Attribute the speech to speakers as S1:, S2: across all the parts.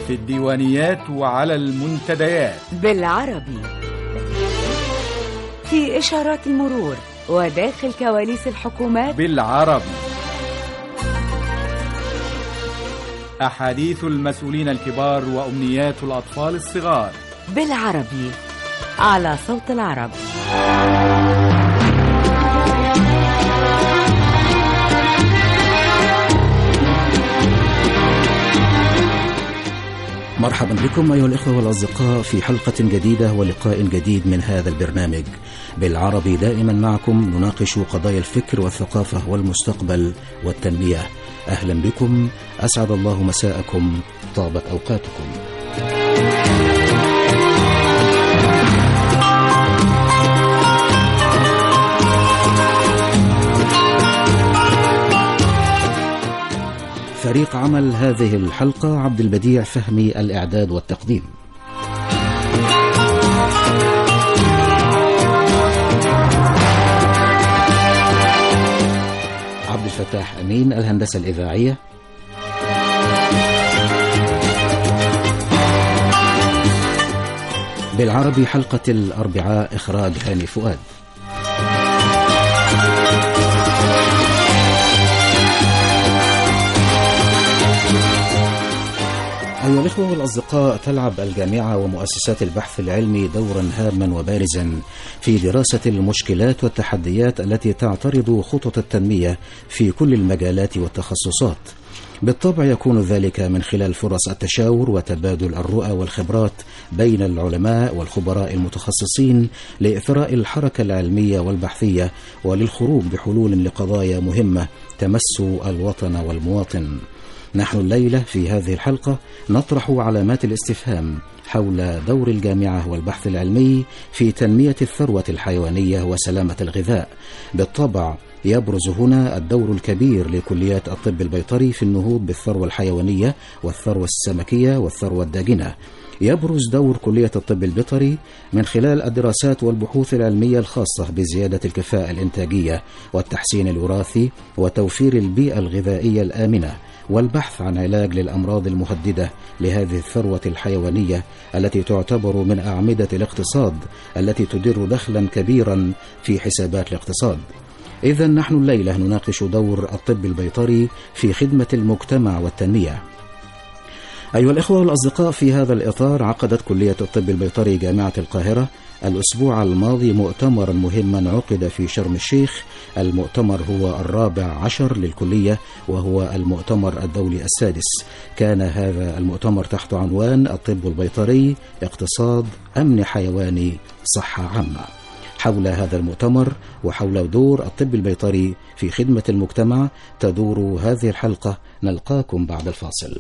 S1: في الديوانيات وعلى المنتديات
S2: بالعربي في إشارات المرور وداخل كواليس الحكومات
S1: بالعربي أحاديث المسؤولين الكبار وأمنيات الأطفال الصغار
S2: بالعربي على صوت العرب
S3: مرحبا بكم أيها الإخوة والأصدقاء في حلقة جديدة ولقاء جديد من هذا البرنامج بالعربي دائما معكم نناقش قضايا الفكر والثقافة والمستقبل والتنمية أهلا بكم أسعد الله مساءكم طابت أوقاتكم فريق عمل هذه الحلقة عبد البديع فهمي الإعداد والتقديم عبد الفتاح أمين الهندسة الإذاعية بالعربي حلقة الأربعاء إخراج هاني فؤاد أيها الإخوة والأصدقاء تلعب الجامعة ومؤسسات البحث العلمي دورا هاما وبارزا في دراسة المشكلات والتحديات التي تعترض خطط التنمية في كل المجالات والتخصصات بالطبع يكون ذلك من خلال فرص التشاور وتبادل الرؤى والخبرات بين العلماء والخبراء المتخصصين لإثراء الحركة العلمية والبحثية وللخروج بحلول لقضايا مهمة تمس الوطن والمواطن نحن الليلة في هذه الحلقة نطرح علامات الاستفهام حول دور الجامعة والبحث العلمي في تنمية الثروة الحيوانية وسلامة الغذاء بالطبع يبرز هنا الدور الكبير لكليات الطب البيطري في النهوض بالثروة الحيوانية والثروة السمكية والثروة الداجنة يبرز دور كلية الطب البيطري من خلال الدراسات والبحوث العلمية الخاصة بزيادة الكفاءة الإنتاجية والتحسين الوراثي وتوفير البيئة الغذائية الآمنة والبحث عن علاج للأمراض المهددة لهذه الثروة الحيوانية التي تعتبر من أعمدة الاقتصاد التي تدر دخلا كبيرا في حسابات الاقتصاد إذا نحن الليلة نناقش دور الطب البيطري في خدمة المجتمع والتنمية أيها الإخوة والأصدقاء في هذا الإطار عقدت كلية الطب البيطري جامعة القاهرة الأسبوع الماضي مؤتمرا مهما عقد في شرم الشيخ المؤتمر هو الرابع عشر للكلية وهو المؤتمر الدولي السادس كان هذا المؤتمر تحت عنوان الطب البيطري اقتصاد أمن حيواني صحة عامة حول هذا المؤتمر وحول دور الطب البيطري في خدمة المجتمع تدور هذه الحلقة نلقاكم بعد الفاصل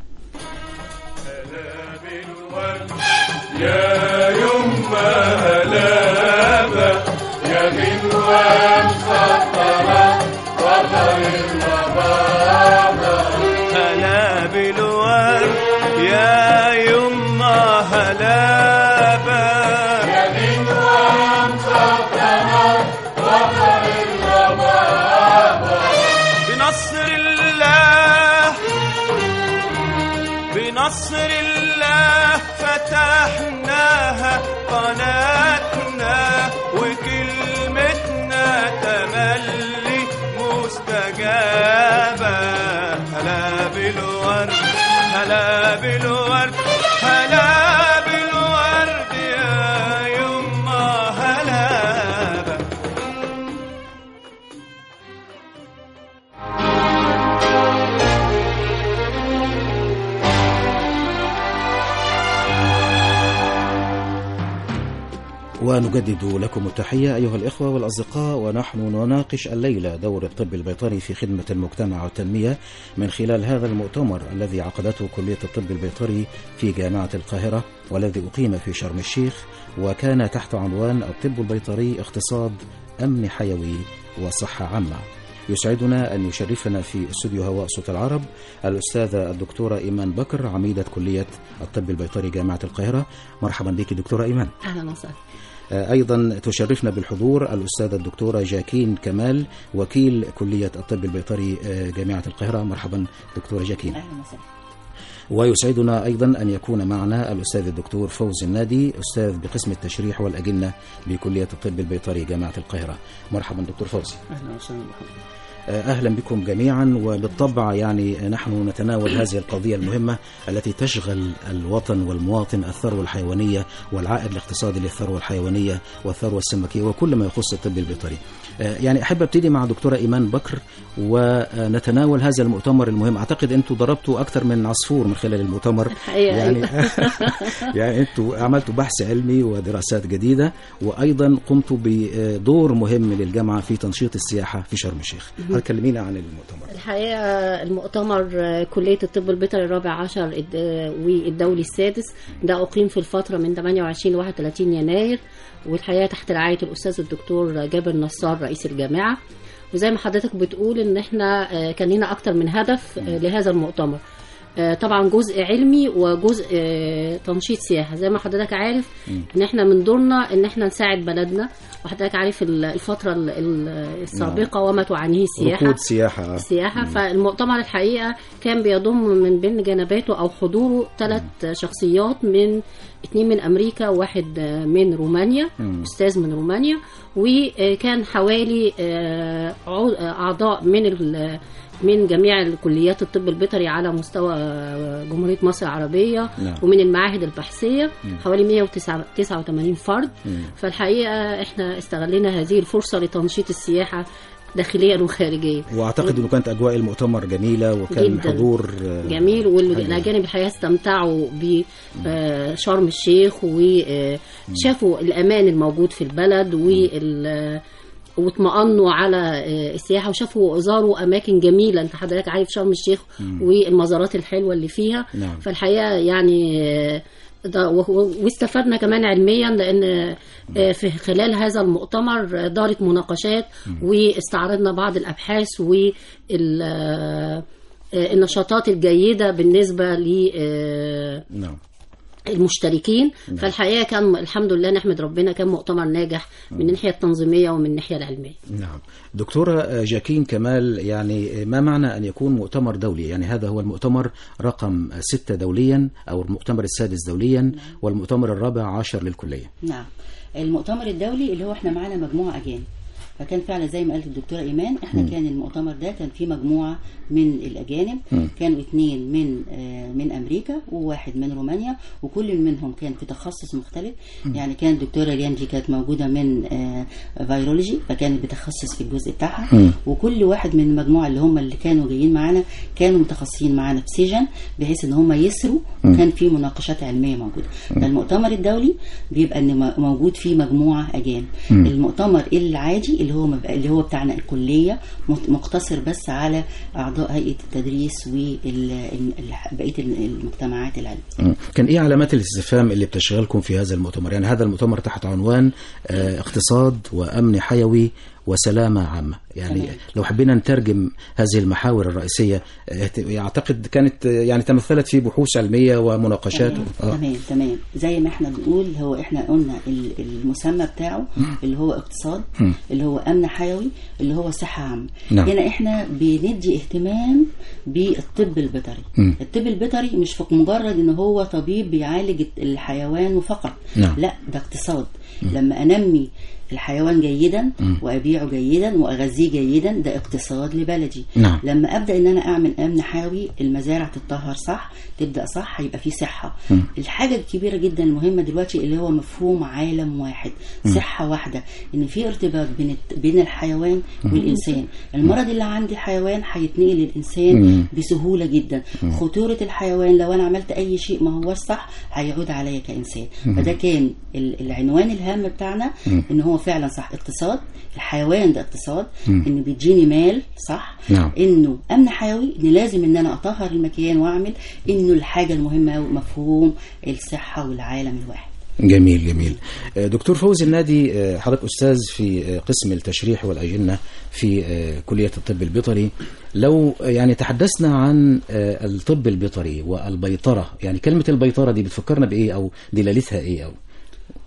S4: يا يما هلابة يا غنوة مسطرة وطر النبابة هلا بالورد يا يما هلابة يا غنوة مسطرة وطر النبابة بنصر الله بنصر الله فتحناها قناتنا وكلمتنا تملي مستجابة هلا بالورد هلا بالورد هلا بالورد يا يما هلا
S3: ونجدد لكم التحية أيها الإخوة والأصدقاء ونحن نناقش الليلة دور الطب البيطري في خدمة المجتمع والتنمية من خلال هذا المؤتمر الذي عقدته كلية الطب البيطري في جامعة القاهرة والذي أقيم في شرم الشيخ وكان تحت عنوان الطب البيطري اقتصاد أمن حيوي وصحة عامة يسعدنا أن يشرفنا في استوديو هواء صوت العرب الأستاذة الدكتورة إيمان بكر عميدة كلية الطب البيطري جامعة القاهرة مرحبا بك دكتورة إيمان
S5: اهلا وسهلا
S3: أيضا تشرفنا بالحضور الأستاذة الدكتورة جاكين كمال وكيل كلية الطب البيطري جامعة القاهرة مرحبا دكتورة جاكين
S5: اهلا وسهلا
S3: ويسعدنا أيضا أن يكون معنا الأستاذ الدكتور فوزي النادي أستاذ بقسم التشريح والأجنة بكلية الطب البيطري جامعة القاهرة مرحبا دكتور فوزي
S5: اهلا وسهلا بحضرتك
S3: أهلا بكم جميعا وبالطبع يعني نحن نتناول هذه القضية المهمة التي تشغل الوطن والمواطن الثروة الحيوانية والعائد الاقتصادي للثروة الحيوانية والثروة السمكية وكل ما يخص الطب البيطري يعني أحب أبتدي مع دكتورة إيمان بكر ونتناول هذا المؤتمر المهم أعتقد أنتم ضربتوا أكثر من عصفور من خلال المؤتمر
S6: الحقيقة
S3: يعني
S6: أيوة.
S3: يعني أنتم عملتوا بحث علمي ودراسات جديدة وأيضا قمتوا بدور مهم للجامعة في تنشيط السياحة في شرم الشيخ هل كلمينا عن المؤتمر
S6: الحقيقة المؤتمر آه، كلية الطب البيطري الرابع عشر الد- آه، والدولي السادس ده أقيم في الفترة من 28 ل 31 يناير والحقيقة تحت رعاية الأستاذ الدكتور جابر نصار رئيس الجامعة وزي ما حضرتك بتقول إن إحنا آه، كان لنا أكتر من هدف آه، لهذا المؤتمر آه، طبعا جزء علمي وجزء آه، تنشيط سياحة زي ما حضرتك عارف ان احنا من دورنا ان احنا نساعد بلدنا وحضرتك عارف ال- الفترة ال- ال- السابقة وما تعانيه السياحة
S3: ركود سياحة
S6: السياحة فالمؤتمر الحقيقة كان بيضم من بين جنباته أو حضوره ثلاث شخصيات من اتنين من أمريكا وواحد من رومانيا أستاذ من رومانيا وكان حوالي آه، عو- آه، أعضاء من ال- من جميع الكليات الطب البيطري على مستوى آه، جمهورية مصر العربية
S3: نعم.
S6: ومن المعاهد البحثية حوالي 189 فرد فالحقيقة احنا استغلينا هذه الفرصة لتنشيط السياحة داخليا وخارجيا
S3: واعتقد انه كانت اجواء المؤتمر جميله وكان
S6: جداً.
S3: حضور آه،
S6: جميل والاجانب الحقيقه استمتعوا بشرم الشيخ وشافوا الامان الموجود في البلد وال واطمأنوا على آه، السياحه وشافوا زاروا اماكن جميله انت حضرتك عارف شرم الشيخ والمزارات الحلوه اللي فيها
S3: نعم.
S6: فالحقيقه يعني آه، ده وهو- واستفدنا كمان علميا لان آه، في خلال هذا المؤتمر آه، دارت مناقشات واستعرضنا بعض الابحاث وال آه، آه، النشاطات الجيده بالنسبه ل آه،
S3: نعم
S6: المشتركين فالحقيقه كان الحمد لله نحمد ربنا كان مؤتمر ناجح من الناحيه التنظيميه ومن الناحيه العلميه
S3: نعم دكتورة جاكين كمال يعني ما معنى أن يكون مؤتمر دولي يعني هذا هو المؤتمر رقم ستة دوليا أو المؤتمر السادس دوليا والمؤتمر الرابع عشر للكلية
S5: نعم المؤتمر الدولي اللي هو احنا معانا مجموعه اجانب فكان فعلا زي ما قالت الدكتوره ايمان احنا م. كان المؤتمر ده كان فيه مجموعه من الاجانب م. كانوا اثنين من آه من امريكا وواحد من رومانيا وكل منهم كان في تخصص مختلف م. يعني كانت الدكتوره ريان دي كانت موجوده من آه فيرولوجي فكانت بتخصص في الجزء بتاعها م. وكل واحد من المجموعه اللي هم اللي كانوا جايين معانا كانوا متخصصين معانا في سيجن بحيث ان هم يسروا وكان في مناقشات علميه موجوده فالمؤتمر الدولي بيبقى ان موجود فيه مجموعه اجانب المؤتمر العادي اللي هو اللي هو بتاعنا الكليه مقتصر بس على اعضاء هيئه التدريس وبقيه المجتمعات العلميه.
S3: كان ايه علامات الاستفهام اللي بتشغلكم في هذا المؤتمر؟ يعني هذا المؤتمر تحت عنوان اه اقتصاد وامن حيوي وسلامة عامة يعني تمام. لو حبينا نترجم هذه المحاور الرئيسية أعتقد كانت يعني تمثلت في بحوث علمية ومناقشات
S5: تمام آه. تمام, تمام زي ما احنا بنقول هو احنا قلنا المسمى بتاعه اللي هو اقتصاد اللي هو أمن حيوي اللي هو صحة عامة نعم. هنا احنا بندي اهتمام بالطب البيطري الطب البيطري مش فقط مجرد ان هو طبيب بيعالج الحيوان فقط
S3: نعم.
S5: لا ده اقتصاد لما انمي الحيوان جيدا م. وابيعه جيدا واغذيه جيدا ده اقتصاد لبلدي
S3: نعم.
S5: لما ابدا ان انا اعمل امن حيوي المزارع تتطهر صح تبدا صح هيبقى في صحه م. الحاجه الكبيره جدا المهمه دلوقتي اللي هو مفهوم عالم واحد م. صحه واحده ان في ارتباط بين بين الحيوان م. والانسان المرض اللي عند الحيوان هيتنقل للانسان م. بسهوله جدا م. خطوره الحيوان لو انا عملت اي شيء ما هو صح هيعود عليا كانسان م. فده كان العنوان الهام بتاعنا م. ان هو فعلا صح اقتصاد الحيوان ده اقتصاد م. انه بيديني مال صح
S3: نعم.
S5: انه امن حيوي ان لازم ان انا اطهر المكان واعمل انه الحاجه المهمه مفهوم الصحه والعالم الواحد
S3: جميل جميل دكتور فوزي النادي حضرتك أستاذ في قسم التشريح والأجنة في كلية الطب البيطري لو يعني تحدثنا عن الطب البيطري والبيطرة يعني كلمة البيطرة دي بتفكرنا بإيه أو دلالتها إيه أو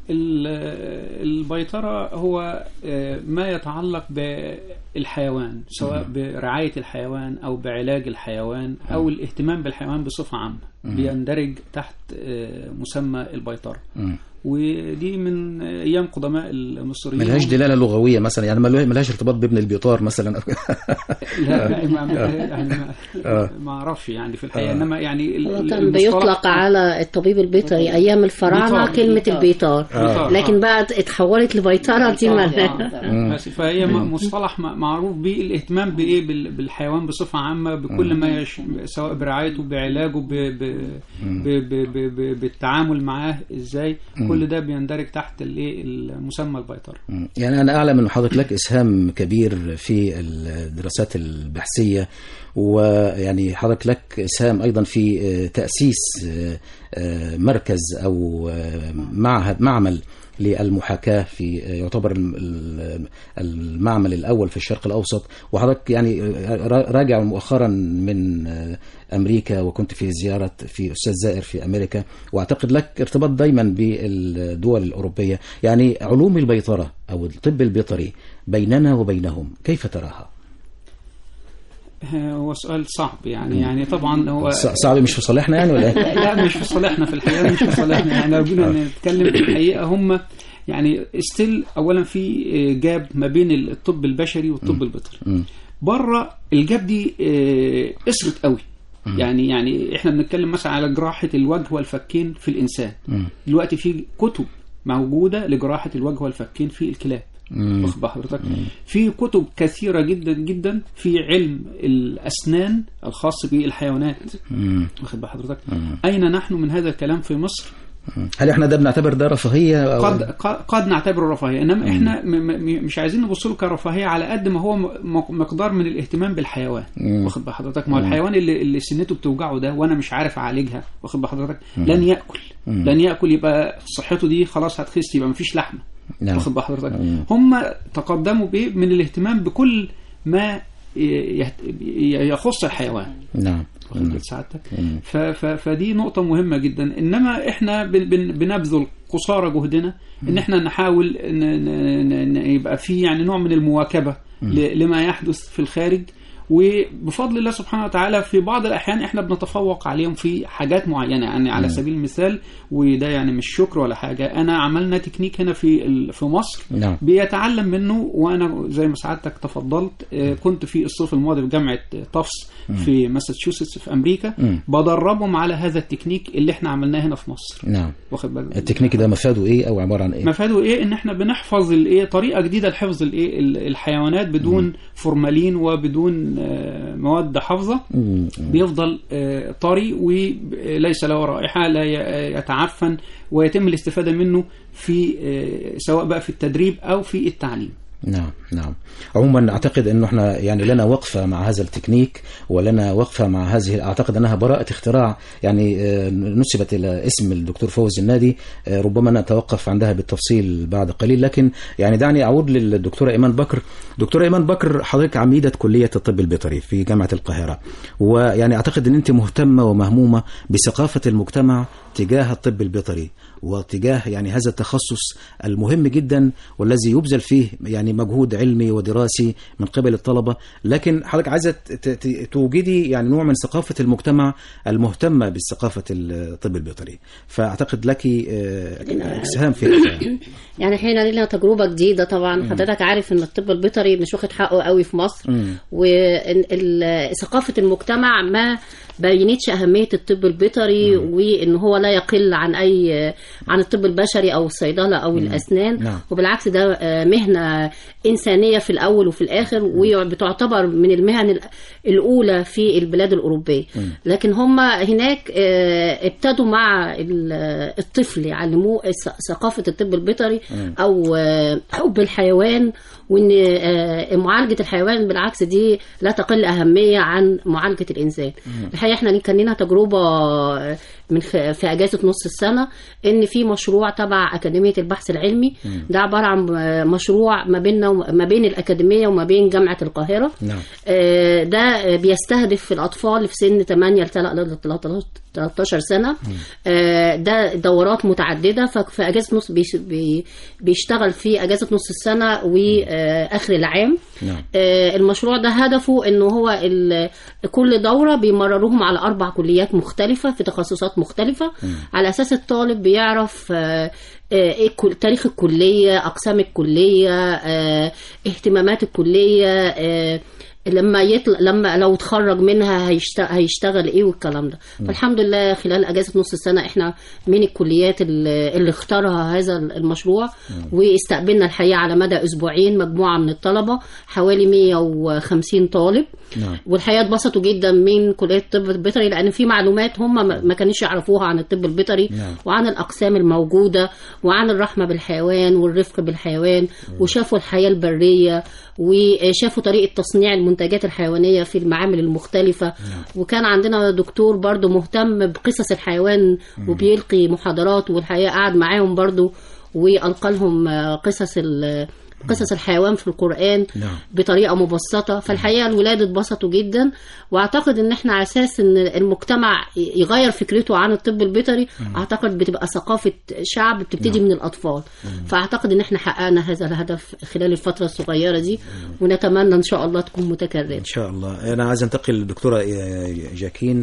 S7: ال- البيطرة هو آه، ما يتعلق بالحيوان سواء برعاية الحيوان أو بعلاج الحيوان أو الاهتمام بالحيوان بصفة عامة بيندرج تحت آه، مسمى البيطرة
S3: مم.
S7: ودي من أيام قدماء المصريين
S3: ملهاش دلالة لغوية مثلا يعني ملو- ملهاش ارتباط بابن البيطار مثلا
S7: لا لا ما يعني ما,
S3: آه.
S7: ما اعرفش يعني في الحقيقه انما يعني ال-
S6: هو
S7: ال-
S6: كان
S7: المصطلح-
S6: بيطلق على الطبيب البيطري ايام الفراعنه
S7: بيطار.
S6: كلمه
S5: بيطار.
S6: البيطار
S7: آه.
S6: لكن بعد اتحولت لبيطره دي ما
S7: آه. بس فهي م- مصطلح م- معروف به الاهتمام بايه بال- بالحيوان بصفه عامه بكل ما يش... سواء برعايته بعلاجه ب... ب... ب... ب... ب... ب... بالتعامل معاه ازاي كل ده بيندرج تحت الايه المسمى البيطره
S3: مم. يعني أنا أعلم أن حضرتك لك إسهام كبير في الدراسات البحثية ويعني حضرتك لك إسهام أيضا في آه، تأسيس آه، آه، مركز أو آه، معهد معمل للمحاكاة في آه، يعتبر الم- ال- المعمل الأول في الشرق الأوسط وحضرتك يعني آه، را- راجع مؤخرا من آه، أمريكا وكنت في زيارة في أستاذ زائر في أمريكا وأعتقد لك ارتباط دايما بالدول الأوروبية يعني علوم البيطرة أو الطب البيطري بيننا وبينهم كيف تراها؟
S7: آه، هو سؤال صعب يعني يعني طبعا هو
S3: ص- صعب مش في صالحنا يعني ولا إيه؟
S7: لا مش في صالحنا في الحقيقه مش في صالحنا يعني لو جينا نتكلم في الحقيقه هم يعني ستيل اولا في جاب ما بين الطب البشري والطب البيطري
S3: مم.
S7: بره الجاب دي آه، قصرت قوي يعني يعني احنا بنتكلم مثلا على جراحه الوجه والفكين في الانسان
S3: مم.
S7: دلوقتي في كتب موجوده لجراحه الوجه والفكين في الكلاب
S3: مم.
S7: واخد بال حضرتك في كتب كثيره جدا جدا في علم الاسنان الخاص بالحيوانات
S3: مم.
S7: واخد بال حضرتك اين نحن من هذا الكلام في مصر
S3: هل احنا ده بنعتبر ده رفاهية أو
S7: قد قد- قد نعتبره رفاهيه انما احنا م م مش عايزين نبص له كرفاهيه على قد ما هو م- م- مقدار من الاهتمام بالحيوان واخد بال حضرتك ما هو الحيوان اللي اللي سنته بتوجعه ده وانا مش عارف اعالجها واخد بال حضرتك لن ياكل لن ياكل يبقى صحته دي خلاص هتخس يبقى مفيش لحمه
S3: نعم.
S7: واخد بال حضرتك هم تقدموا بايه من الاهتمام بكل ما يهت- يخص الحيوان
S3: نعم
S7: واخد بال سعادتك ف- ف- فدي نقطة مهمة جدا انما احنا بن- بن- بنبذل قصارى جهدنا ان احنا نحاول ن- ن- ن- ن- يبقى في يعني نوع من المواكبة ل- لما يحدث في الخارج وبفضل الله سبحانه وتعالى في بعض الاحيان احنا بنتفوق عليهم في حاجات معينه يعني على سبيل المثال وده يعني مش شكر ولا حاجه انا عملنا تكنيك هنا في ال- في مصر
S3: نعم.
S7: بيتعلم منه وانا زي ما سعادتك تفضلت آه، كنت في الصيف الماضي في جامعه طفس في ماساتشوستس في امريكا
S3: مم.
S7: بدربهم على هذا التكنيك اللي احنا عملناه هنا في مصر
S3: نعم
S7: واخد بالك
S3: التكنيك ده مفاده ايه او عبارة عن ايه؟
S7: مفاده ايه ان احنا بنحفظ الايه طريقه جديده لحفظ الايه ال- الحيوانات بدون فورمالين وبدون آه، مواد حافظه
S3: مم.
S7: بيفضل آه، طري وليس له رائحه لا ي- يتعفن ويتم الاستفاده منه في آه، سواء بقى في التدريب او في التعليم
S3: نعم نعم عموما اعتقد انه احنا يعني لنا وقفه مع هذا التكنيك ولنا وقفه مع هذه اعتقد انها براءه اختراع يعني آه، نسبت الى اسم الدكتور فوز النادي آه، ربما نتوقف عندها بالتفصيل بعد قليل لكن يعني دعني اعود للدكتوره ايمان بكر دكتوره ايمان بكر حضرتك عميده كليه الطب البيطري في جامعه القاهره ويعني اعتقد ان انت مهتمه ومهمومه بثقافه المجتمع تجاه الطب البيطري وتجاه يعني هذا التخصص المهم جدا والذي يبذل فيه يعني مجهود علمي ودراسي من قبل الطلبة لكن حضرتك عايزة ت- ت- توجدي يعني نوع من ثقافة المجتمع المهتمة بثقافة الطب البيطري فأعتقد لك آه، اسهام في هذا.
S6: يعني احنا لنا تجربه جديده طبعا حضرتك عارف ان الطب البيطري مش واخد حقه قوي في مصر وثقافه المجتمع ما بينتش اهميه الطب البيطري وان هو لا يقل عن اي عن الطب البشري او الصيدله او الاسنان
S3: نعم.
S6: وبالعكس ده آه، مهنه انسانيه في الاول وفي الاخر وبتعتبر من المهن ال- الاولى في البلاد الاوروبيه لكن هم هناك آه، ابتدوا مع ال- الطفل يعلموه ث- ثقافه الطب البيطري او آه، حب الحيوان وان آه، معالجه الحيوان بالعكس دي لا تقل اهميه عن معالجه الانسان الحقيقه الحقيقه احنا كان لنا تجربه من خ- في اجازه نص السنه ان في مشروع تبع اكاديميه البحث العلمي ده عباره عن مشروع ما بيننا وما- ما بين الاكاديميه وما بين جامعه القاهره
S3: نعم
S6: آه، ده بيستهدف الأطفال في سن 8 ل 13 سنة آه، ده دورات متعددة ففي أجازة نص بيش- بي- بيشتغل في أجازة نص السنة وآخر العام
S3: نعم
S6: آه، المشروع ده هدفه انه هو ال- كل دوره بيمرروهم على اربع كليات مختلفه في تخصصات مختلفه على اساس الطالب بيعرف آه، آه، ايه كل- تاريخ الكليه اقسام الكليه آه، اهتمامات الكليه آه، لما يطلع لما لو اتخرج منها هيشت- هيشتغل ايه والكلام ده فالحمد لله خلال اجازه نص السنه احنا من الكليات اللي اللي اختارها هذا المشروع واستقبلنا الحقيقه على مدى اسبوعين مجموعه من الطلبه حوالي 150 طالب
S3: نعم
S6: والحقيقه اتبسطوا جدا من كليه الطب البيطري لان في معلومات هم ما ما كانوش يعرفوها عن الطب البيطري
S3: نعم.
S6: وعن الاقسام الموجوده وعن الرحمه بالحيوان والرفق بالحيوان وشافوا الحياه البريه وشافوا طريقه تصنيع المنتجات الحيوانيه في المعامل المختلفه وكان عندنا دكتور برضو مهتم بقصص الحيوان وبيلقي محاضرات والحقيقه قعد معاهم برضو والقى لهم آه، قصص ال- قصص الحيوان في القرآن
S3: نعم.
S6: بطريقة مبسطة فالحقيقة الولاد اتبسطوا جدا واعتقد ان احنا على اساس ان المجتمع يغير فكرته عن الطب البيطري اعتقد بتبقى ثقافة شعب بتبتدي من الاطفال فاعتقد ان احنا حققنا هذا الهدف خلال الفترة الصغيرة دي ونتمنى ان شاء الله تكون متكررة
S3: ان شاء الله انا عايز انتقل للدكتوره جاكين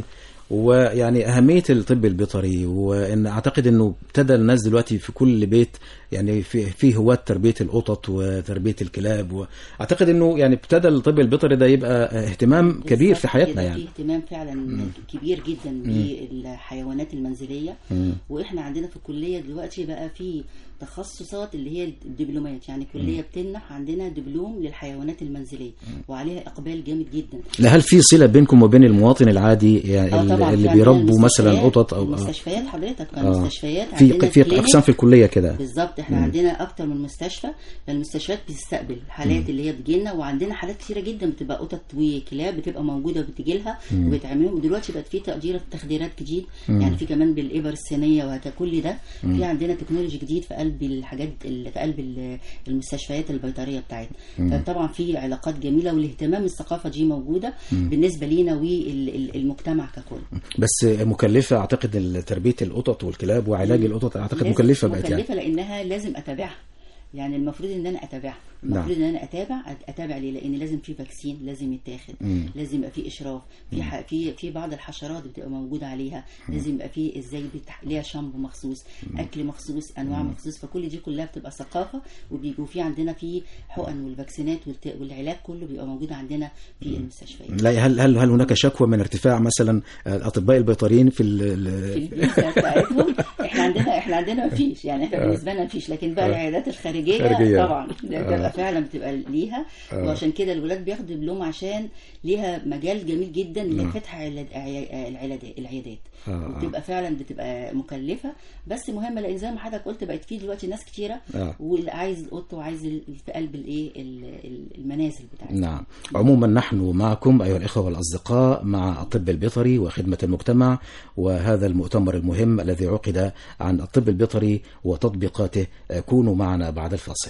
S3: ويعني اهميه الطب البيطري وان اعتقد انه ابتدى الناس دلوقتي في كل بيت يعني في في هواة تربيه القطط وتربيه الكلاب واعتقد انه يعني ابتدى الطب البيطري ده يبقى اهتمام كبير في
S5: بالظبط
S3: حياتنا
S5: كده،
S3: يعني
S5: في اهتمام فعلا كبير جدا بالحيوانات المنزليه واحنا عندنا في الكليه دلوقتي بقى في تخصصات اللي هي الدبلومات يعني كليه بتمنح عندنا دبلوم للحيوانات المنزليه وعليها اقبال جامد جدا
S3: لا هل في صله بينكم وبين المواطن العادي يعني
S5: آه طبعا
S3: اللي
S5: في
S3: بيربوا
S5: عندنا
S3: مثلا
S5: المستشفيات-
S3: قطط او آه.
S5: المستشفيات حضرتك
S3: آه.
S5: المستشفيات عندنا
S3: في في
S5: كلينيك
S3: اقسام في الكليه كده
S5: بالظبط احنا عندنا اكتر من مستشفى المستشفيات بتستقبل حالات اللي هي بتجي لنا وعندنا حالات كثيره جدا بتبقى قطط وكلاب بتبقى موجوده وبتجي لها وبيتعملوا ودلوقتي بقت في تقدير تخديرات جديد يعني في كمان بالابر الصينيه وهكذا كل ده في عندنا تكنولوجي جديد في قلب الحاجات اللي في قلب ال- المستشفيات البيطريه بتاعتنا فطبعا في علاقات جميله والاهتمام الثقافه دي موجوده بالنسبه لينا والمجتمع ككل
S3: بس مكلفه اعتقد تربيه القطط والكلاب وعلاج القطط اعتقد
S5: لازم
S3: مكلفه بقت يعني
S5: مكلفه لانها لازم اتابعها يعني المفروض ان انا اتابعها المفروض
S3: نعم.
S5: ان انا اتابع اتابع ليه لان لازم في فاكسين لازم يتاخد
S3: مم.
S5: لازم يبقى في اشراف في ح... في في بعض الحشرات بتبقى موجوده عليها لازم يبقى في ازاي بتح... ليها شامبو مخصوص اكل مخصوص انواع مخصوص فكل دي كلها بتبقى ثقافه وبيجوا في عندنا في حقن والفاكسينات والت... والعلاج كله بيبقى موجود عندنا في المستشفيات
S3: لا هل هل هل هناك شكوى من ارتفاع مثلا الاطباء البيطريين في ال-
S5: في
S3: ال-
S5: الفيزا بتاعتهم احنا عندنا احنا عندنا مفيش يعني احنا بالنسبه لنا مفيش لكن بقى العيادات الخارجيه
S3: خارجية.
S5: طبعا ده بتبقى فعلا بتبقى ليها وعشان كده الولاد بياخدوا دبلوم عشان ليها مجال جميل جدا اللي هي فتح عياد- عيا- العيادات العيادات
S3: آه.
S5: وبتبقى فعلا بتبقى مكلفه بس مهمه لان زي ما حضرتك قلت بقت في دلوقتي ناس كتيره
S3: آه.
S5: واللي عايز القط وعايز ال- في قلب الايه ال- ال- المنازل بتاعتنا
S3: نعم عموما نحن معكم أيها الإخوة والأصدقاء مع الطب البيطري وخدمة المجتمع وهذا المؤتمر المهم الذي عقد عن الطب البيطري وتطبيقاته كونوا معنا بعد الفاصل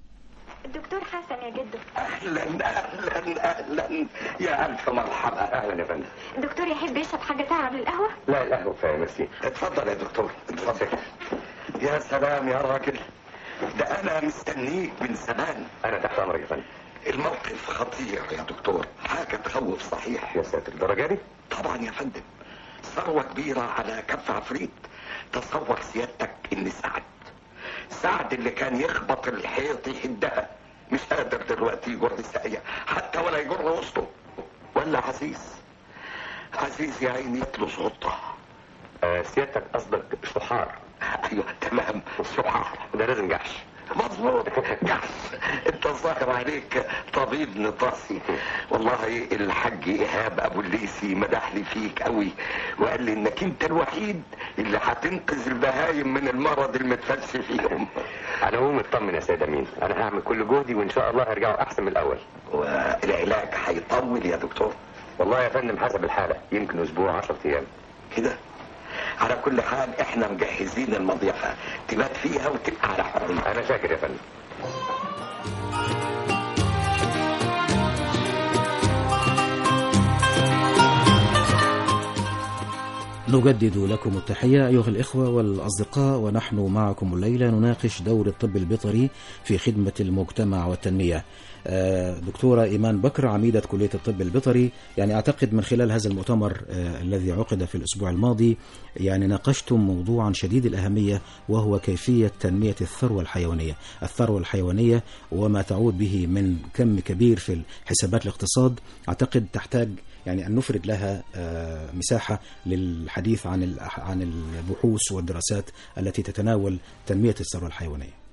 S8: الدكتور حسن يا جدو
S9: اهلا اهلا اهلا يا الف مرحبا اهلا يا فندم
S8: الدكتور يحب يشرب حاجة تعب للقهوة
S9: لا القهوه كفايه ميرسي اتفضل يا دكتور اتفضل يا سلام يا راجل ده انا مستنيك من زمان انا تحت امرك يا فندم الموقف خطير يا دكتور حاجه تخوف صحيح يا ساتر الدرجه دي طبعا يا فندم ثروه كبيره على كف عفريت تصور سيادتك ان سعد سعد اللي كان يخبط الحيط يهدها مش قادر دلوقتي يجر الساقية حتى ولا يجر وسطه ولا عزيز عزيز يا عيني يطلس غطة سيادتك قصدك شحار ايوه تمام شحار ده لازم جحش مظبوط جحش انت الظاهر عليك طبيب نطاسي والله الحاج ايهاب ابو الليسي مدح لي فيك قوي وقال لي انك انت الوحيد اللي هتنقذ البهايم من المرض المتفلس فيهم
S10: على العموم اطمن يا سيد امين انا هعمل كل جهدي وان شاء الله هرجعوا احسن من الاول
S9: والعلاج هيطول يا دكتور
S10: والله يا فندم حسب الحالة يمكن أسبوع 10 أيام
S9: كده؟
S10: على يمكن أسبوع 10 أيام
S9: كده؟ على كل حال احنا مجهزين المضيعة تبات فيها وتبقى على حرية
S10: أنا شاكر يا فندم
S3: نجدد لكم التحية أيها الإخوة والأصدقاء ونحن معكم الليلة نناقش دور الطب البيطري في خدمة المجتمع والتنمية آه، دكتورة إيمان بكر عميدة كلية الطب البيطري يعني أعتقد من خلال هذا المؤتمر آه، الذي عقد في الأسبوع الماضي يعني ناقشتم موضوعا شديد الأهمية وهو كيفية تنمية الثروة الحيوانية الثروة الحيوانية وما تعود به من كم كبير في حسابات الاقتصاد أعتقد تحتاج يعني أن نفرد لها آه، مساحة للحديث عن ال- عن البحوث والدراسات التي تتناول تنمية الثروة الحيوانية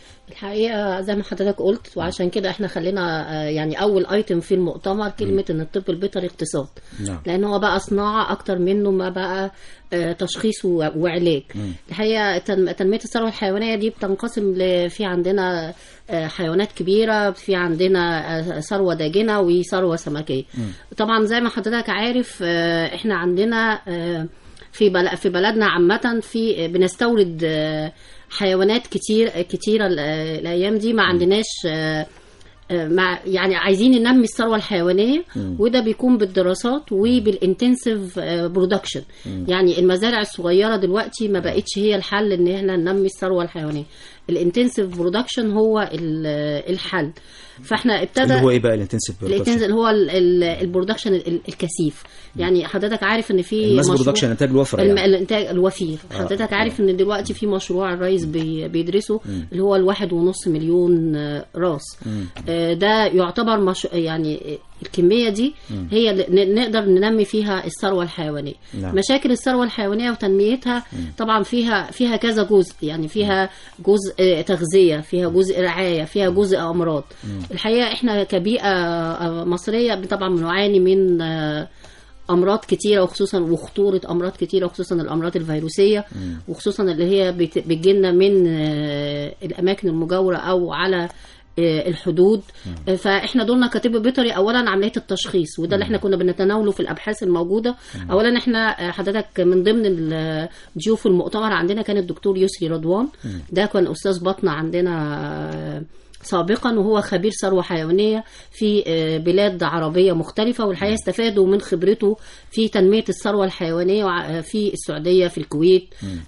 S6: الحقيقه زي ما حضرتك قلت وعشان كده احنا خلينا آه، يعني اول ايتم في المؤتمر كلمه ان الطب البيطري اقتصاد
S3: نعم
S6: لان هو بقى صناعه اكتر منه ما بقى آه، تشخيص و- وعلاج
S3: مم.
S6: الحقيقه تن- تنميه الثروه الحيوانيه دي بتنقسم ل- في عندنا آه، حيوانات كبيره في عندنا آه، ثروه داجنه وثروه سمكيه طبعا زي ما حضرتك عارف آه، احنا عندنا آه، في بل- في بلدنا عامه في بنستورد آه، حيوانات كتير كتيره ال- آه، الايام دي ما عندناش آه، آه، مع يعني عايزين ننمي الثروه الحيوانيه وده بيكون بالدراسات وبالانتنسيف برودكشن يعني المزارع الصغيره دلوقتي ما بقتش هي الحل ان احنا ننمي الثروه الحيوانيه الانتنسيف برودكشن هو ال- الحل فاحنا ابتدى
S3: اللي هو إيه بقى الانتنسيف
S6: الانتنسيف اللي هو ال- ال- البرودكشن ال- الكثيف يعني حضرتك عارف ان في
S3: الماس
S6: مشروع-
S3: برودكشن الانتاج الوفرة
S6: الم-
S3: يعني
S6: الانتاج الوفير حضرتك عارف ان دلوقتي في مشروع الرئيس بي- بيدرسه اللي هو الواحد ونص مليون آه، راس آه، ده يعتبر مش يعني الكمية دي هي اللي ن- نقدر ننمي فيها الثروة الحيوانية
S3: نعم.
S6: مشاكل الثروة الحيوانية وتنميتها طبعا فيها فيها كذا جزء يعني فيها جزء آه، تغذية فيها جزء رعاية فيها جزء أمراض الحقيقة احنا كبيئة آه، مصرية طبعا بنعاني من آه، امراض كتيره وخصوصا وخطوره امراض كتيره وخصوصا الامراض الفيروسيه وخصوصا اللي هي بت- بتجيلنا من آه، الاماكن المجاوره او على آه، الحدود آه، فاحنا دورنا كطب بيطري اولا عمليه التشخيص وده اللي احنا كنا بنتناوله في الابحاث الموجوده اولا احنا آه، حضرتك من ضمن ال- ضيوف المؤتمر عندنا كان الدكتور يسري رضوان ده كان استاذ بطنه عندنا آه، سابقا وهو خبير ثروه حيوانيه في آه، بلاد عربيه مختلفه والحقيقه استفادوا من خبرته في تنميه الثروه الحيوانيه وع- في السعوديه في الكويت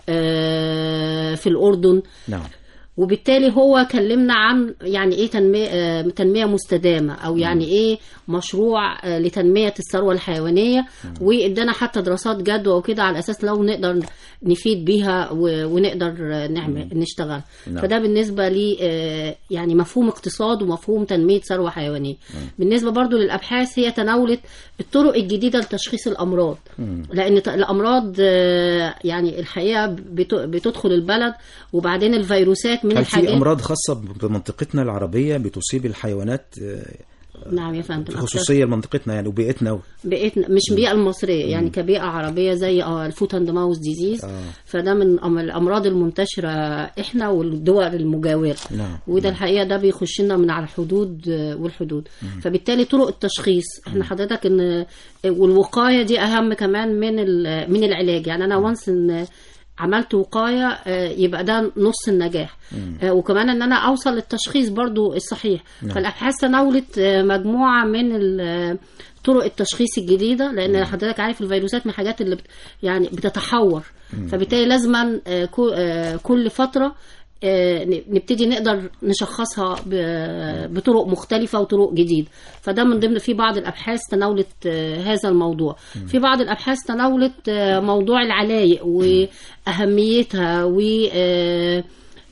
S6: آه، في الاردن
S3: نعم
S6: وبالتالي هو كلمنا عن يعني ايه تنميه آه، تنميه مستدامه او يعني ايه مشروع آه، لتنميه الثروه الحيوانيه وادانا حتى دراسات جدوى وكده على اساس لو نقدر نفيد بيها و- ونقدر آه، نعمل نشتغل
S3: نعم.
S6: فده بالنسبه لي آه، يعني مفهوم اقتصاد ومفهوم تنميه ثروه حيوانيه بالنسبه برضو للابحاث هي تناولت الطرق الجديده لتشخيص الامراض لان ت- الامراض آه، يعني الحقيقه بت- بتدخل البلد وبعدين الفيروسات من
S3: هل في
S6: الحاجات
S3: أمراض خاصة بمنطقتنا العربية بتصيب الحيوانات آه،
S6: نعم يا فندم
S3: خصوصية لمنطقتنا يعني وبيئتنا
S6: بقيت مش البيئه المصريه يعني كبيئه عربيه زي آه، الفوت اند ماوس ديزيز
S3: آه.
S6: فده من أم- الامراض المنتشره احنا والدول المجاوره
S3: نعم.
S6: وده الحقيقه ده بيخش لنا من على الحدود آه، والحدود فبالتالي طرق التشخيص احنا حضرتك ان آه، والوقايه دي اهم كمان من ال- من العلاج يعني انا وانس ان عملت وقايه آه، يبقى ده نص النجاح آه، وكمان ان انا اوصل للتشخيص برضو الصحيح فالابحاث تناولت آه، مجموعه من ال- طرق التشخيص الجديده لان حضرتك عارف الفيروسات من الحاجات اللي بت يعني بتتحور فبالتالي لازما آه، كو- آه، كل فتره آه، ن- نبتدي نقدر نشخصها ب- بطرق مختلفة وطرق جديدة فده من ضمن في بعض الأبحاث تناولت آه، هذا الموضوع في بعض الأبحاث تناولت آه، موضوع العلايق وأهميتها و آه،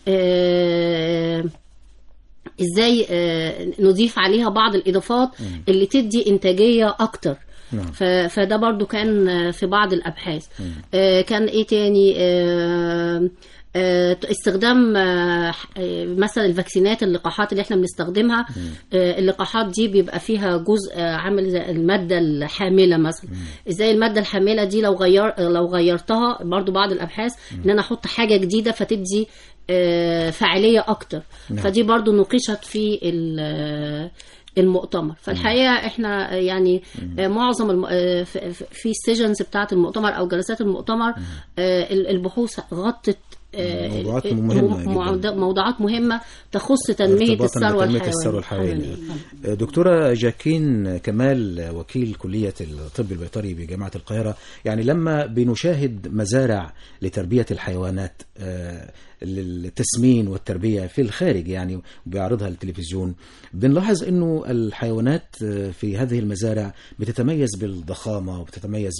S6: آه، ازاي آه، نضيف عليها بعض الاضافات اللي تدي انتاجيه اكتر ف- فده برضو كان آه، في بعض الابحاث آه، كان ايه تاني آه، آه، استخدام آه، آه، مثلا الفاكسينات اللقاحات اللي احنا بنستخدمها آه، اللقاحات دي بيبقى فيها جزء آه، عامل زي الماده الحامله مثلا ازاي الماده الحامله دي لو غير لو غيرتها برضو بعض الابحاث ان انا احط حاجه جديده فتدي آه، فاعليه اكتر فدي برضو نقشت في ال- المؤتمر فالحقيقه احنا يعني آه، معظم الم... آه، في- في- في السيجنز بتاعه المؤتمر او جلسات المؤتمر آه، ال- البحوث غطت آه،
S3: موضوعات
S6: ال-
S3: مهمة
S6: مو-
S3: جداً.
S6: موضوعات مهمه تخص تنميه
S3: ارتباطاً
S6: الثروه
S3: بتنمية
S6: الحيوانيه
S3: الثروة الحيوانية دكتورة جاكين كمال وكيل كلية الطب البيطري بجامعة القاهرة يعني لما بنشاهد مزارع لتربية الحيوانات آه، للتسمين والتربية في الخارج يعني بيعرضها التلفزيون بنلاحظ انه الحيوانات آه، في هذه المزارع بتتميز بالضخامة وبتتميز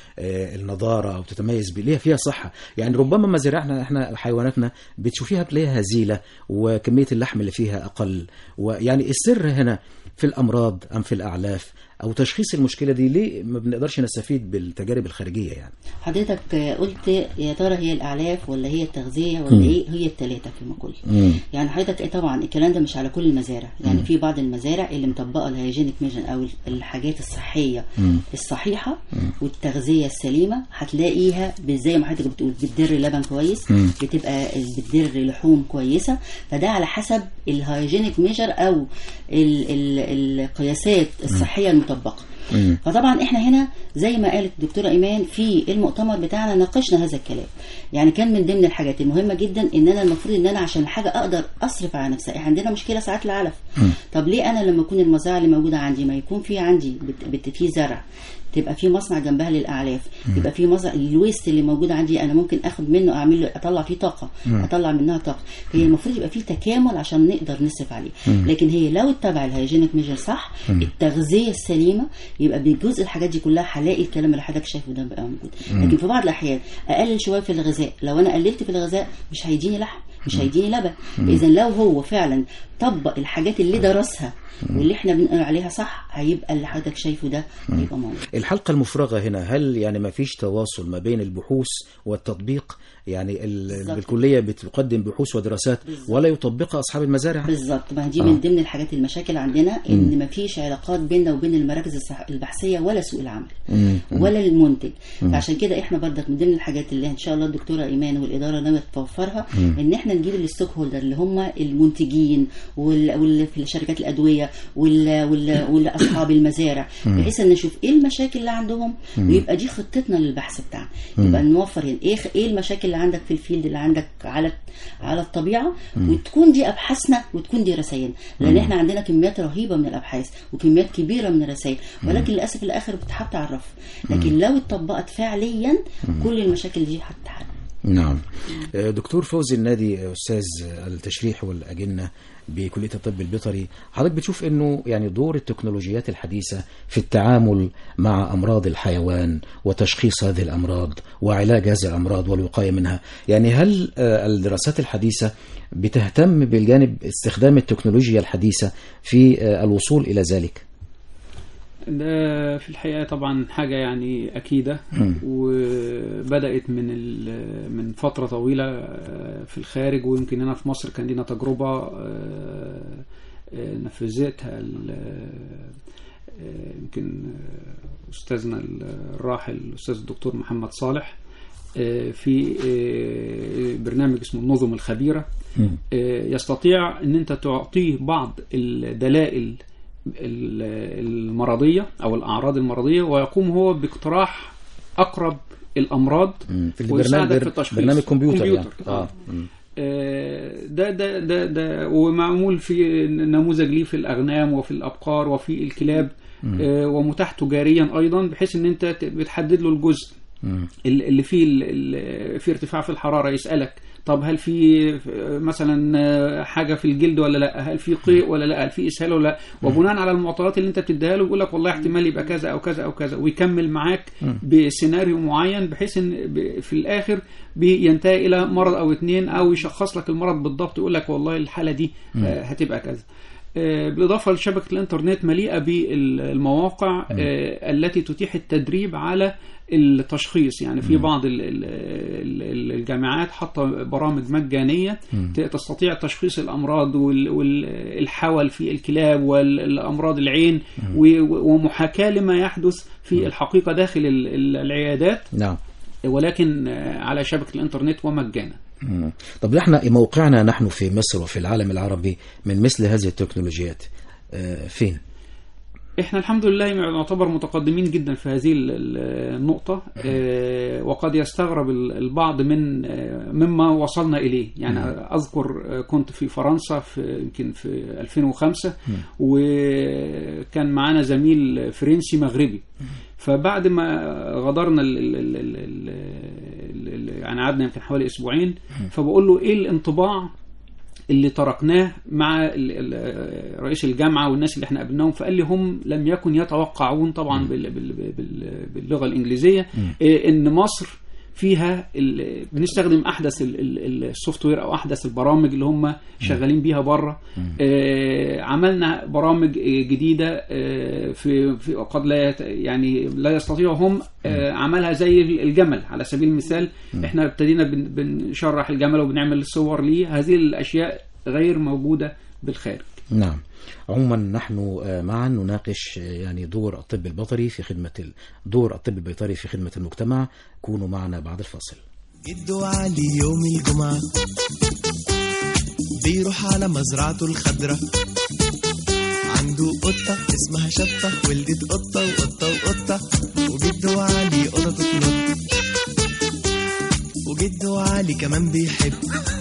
S3: بالنضارة وبتتميز ب- ليها فيها صحة يعني ربما مزارعنا احنا حيواناتنا بتشوفيها بتلاقيها هزيلة وكمية اللحم اللي فيها أقل ويعني السر هنا في الأمراض أم في الأعلاف أو تشخيص المشكلة دي ليه ما بنقدرش نستفيد بالتجارب الخارجية يعني
S5: حضرتك آه، قلت يا ترى هي الاعلاف ولا هي التغذيه
S3: مم.
S5: ولا ايه هي الثلاثه فيما كل
S3: مم.
S5: يعني حضرتك إيه طبعا الكلام ده مش على كل المزارع يعني
S3: مم.
S5: في بعض المزارع اللي مطبقه الهيجينيك ميجن او الحاجات الصحيه
S3: مم.
S5: الصحيحه والتغذيه السليمه هتلاقيها ب- زي ما حضرتك بتقول بتدر لبن كويس
S3: مم.
S5: بتبقى بتدر لحوم كويسه فده على حسب الهيجينيك ميجر او ال ال القياسات الصحيه المطبقه
S3: مم.
S5: فطبعا احنا هنا زي ما قالت الدكتوره ايمان في المؤتمر بتاعنا ناقشنا هذا الكلام يعني كان من ضمن الحاجات المهمه جدا ان انا المفروض ان انا عشان حاجه اقدر اصرف على نفسي احنا عندنا مشكله ساعات العلف طب ليه انا لما يكون المزرعه اللي موجوده عندي ما يكون في عندي بت- بت في زرع تبقى في مصنع جنبها للاعلاف
S3: مم.
S5: يبقى في مصنع الويست اللي موجود عندي انا ممكن اخد منه اعمل له اطلع فيه طاقه
S3: مم.
S5: اطلع منها طاقه هي المفروض يبقى في تكامل عشان نقدر نصرف عليه
S3: مم.
S5: لكن هي لو اتبع الهيجينيك ميجر صح
S3: مم.
S5: التغذيه السليمه يبقى بجزء الحاجات دي كلها هلاقي الكلام اللي حضرتك شايفه ده بقى موجود
S3: مم.
S5: لكن في بعض الاحيان اقلل شويه في الغذاء لو انا قللت في الغذاء مش هيديني لحم مش
S3: مم.
S5: هيديني لبن
S3: مم.
S5: اذا لو هو فعلا طبق الحاجات اللي درسها
S3: مم.
S5: واللي احنا بنقول عليها صح هيبقى اللي حضرتك شايفه ده هيبقى موجود
S3: الحلقة المفرغة هنا هل يعني ما فيش تواصل ما بين البحوث والتطبيق يعني ال-
S5: بالظبط.
S3: الكلية بتقدم بحوث ودراسات ولا يطبقها أصحاب المزارع
S5: بالظبط ما دي
S3: آه.
S5: من ضمن الحاجات المشاكل عندنا
S3: مم.
S5: ان ما فيش علاقات بيننا وبين المراكز الصح- البحثيه ولا سوق العمل
S3: مم. مم.
S5: ولا المنتج
S3: مم.
S5: فعشان كده احنا برضك من ضمن الحاجات اللي ان شاء الله الدكتوره ايمان والاداره ناويه توفرها
S3: مم.
S5: ان احنا نجيب الستوك هولدر اللي هم المنتجين وال- واللي في شركات الادويه وال- وال- والاصحاب المزارع
S3: مم.
S5: بحيث ان نشوف ايه المشاكل اللي عندهم
S3: مم.
S5: ويبقى دي خطتنا للبحث بتاعنا
S3: مم.
S5: يبقى نوفر هنا ايه ايه المشاكل اللي عندك في الفيلد اللي عندك على على الطبيعه
S3: مم.
S5: وتكون دي ابحاثنا وتكون دي رسائلنا لان
S3: مم.
S5: احنا عندنا كميات رهيبه من الابحاث وكميات كبيره من الرسائل ولكن للاسف الاخر بتتحط على الرف لكن لو اتطبقت فعليا كل المشاكل دي هتتحل
S3: نعم آه، دكتور فوزي النادي آه، أستاذ التشريح والأجنة بكلية الطب البيطري حضرتك بتشوف أنه يعني دور التكنولوجيات الحديثة في التعامل مع أمراض الحيوان وتشخيص هذه الأمراض وعلاج هذه الأمراض والوقاية منها يعني هل آه، الدراسات الحديثة بتهتم بالجانب استخدام التكنولوجيا الحديثة في آه، الوصول إلى ذلك
S7: ده في الحقيقة طبعا حاجة يعني أكيدة
S3: مم.
S7: وبدأت من ال- من فترة طويلة آه، في الخارج ويمكن هنا في مصر كان لنا تجربة آه، آه، نفذتها ال- آه، يمكن آه، أستاذنا الراحل الأستاذ الدكتور محمد صالح آه، في آه، برنامج اسمه النظم الخبيرة
S3: مم.
S7: آه، يستطيع ان انت تعطيه بعض الدلائل ال- المرضية او الاعراض المرضية ويقوم هو باقتراح اقرب الامراض
S3: في
S7: ويساعدك
S3: البرنامج
S7: في التشخيص
S3: برنامج كمبيوتر, يعني.
S7: كمبيوتر.
S3: آه. مم.
S7: آه، ده ده ده ده ومعمول في نموذج ليه في الاغنام وفي الابقار وفي الكلاب
S3: مم.
S7: آه، ومتاح تجاريا ايضا بحيث ان انت ت- بتحدد له الجزء
S3: مم.
S7: ال- اللي فيه ال- ال- في ارتفاع في الحراره يسالك طب هل في مثلا حاجه في الجلد ولا لا هل في قيء ولا لا هل في اسهال ولا لا وبناء على المعطيات اللي انت بتديها له يقول لك والله احتمال يبقى كذا او كذا او كذا ويكمل معاك
S3: مم.
S7: بسيناريو معين بحيث ان ب- في الاخر بينتهي الى مرض او اتنين او يشخص لك المرض بالضبط يقول لك والله الحاله دي
S3: مم.
S7: آه، هتبقى كذا آه، بالإضافة لشبكة الإنترنت مليئة بالمواقع آه، التي تتيح التدريب على التشخيص يعني في
S3: مم.
S7: بعض ال- ال- ال- الجامعات حاطة برامج مجانية
S3: مم.
S7: ت- تستطيع تشخيص الأمراض والحول في الكلاب والأمراض العين و- ومحاكاة لما يحدث في الحقيقة داخل ال- ال- العيادات
S3: نعم
S7: ولكن آه، على شبكة الإنترنت ومجانا
S3: مم. طب احنا موقعنا نحن في مصر وفي العالم العربي من مثل هذه التكنولوجيات آه، فين؟
S7: احنا الحمد لله نعتبر متقدمين جدا في هذه ال- ال- النقطة آه، وقد يستغرب ال- البعض من آه، مما وصلنا إليه يعني أذكر آه، كنت في فرنسا في يمكن في 2005 وكان معانا زميل فرنسي مغربي فبعد ما غادرنا ال ال ال ال ال ال ال يعني قعدنا يمكن حوالي اسبوعين فبقول له ايه الانطباع اللي تركناه مع ال- ال- رئيس الجامعه والناس اللي احنا قابلناهم فقال لي هم لم يكن يتوقعون طبعا بال- بال- بال- باللغه الانجليزيه إيه، ان مصر فيها ال- بنستخدم احدث ال- ال- السوفت وير او احدث البرامج اللي هم شغالين بيها بره آه، عملنا برامج آه، جديده آه، في في قد لا يت- يعني لا يستطيعوا هم آه، عملها زي الجمل على سبيل المثال احنا ابتدينا بن- بنشرح الجمل وبنعمل صور ليه هذه الاشياء غير موجوده بالخارج
S3: نعم عموما نحن آه، معا نناقش آه، يعني دور الطب البيطري في خدمة ال- دور الطب البيطري في خدمة المجتمع كونوا معنا بعد الفاصل
S11: جدو علي يوم الجمعة بيروح على مزرعته الخضرة عنده قطة اسمها شطة ولدت قطة وقطة وقطة وجدو علي قطة تنط وجدو علي كمان بيحب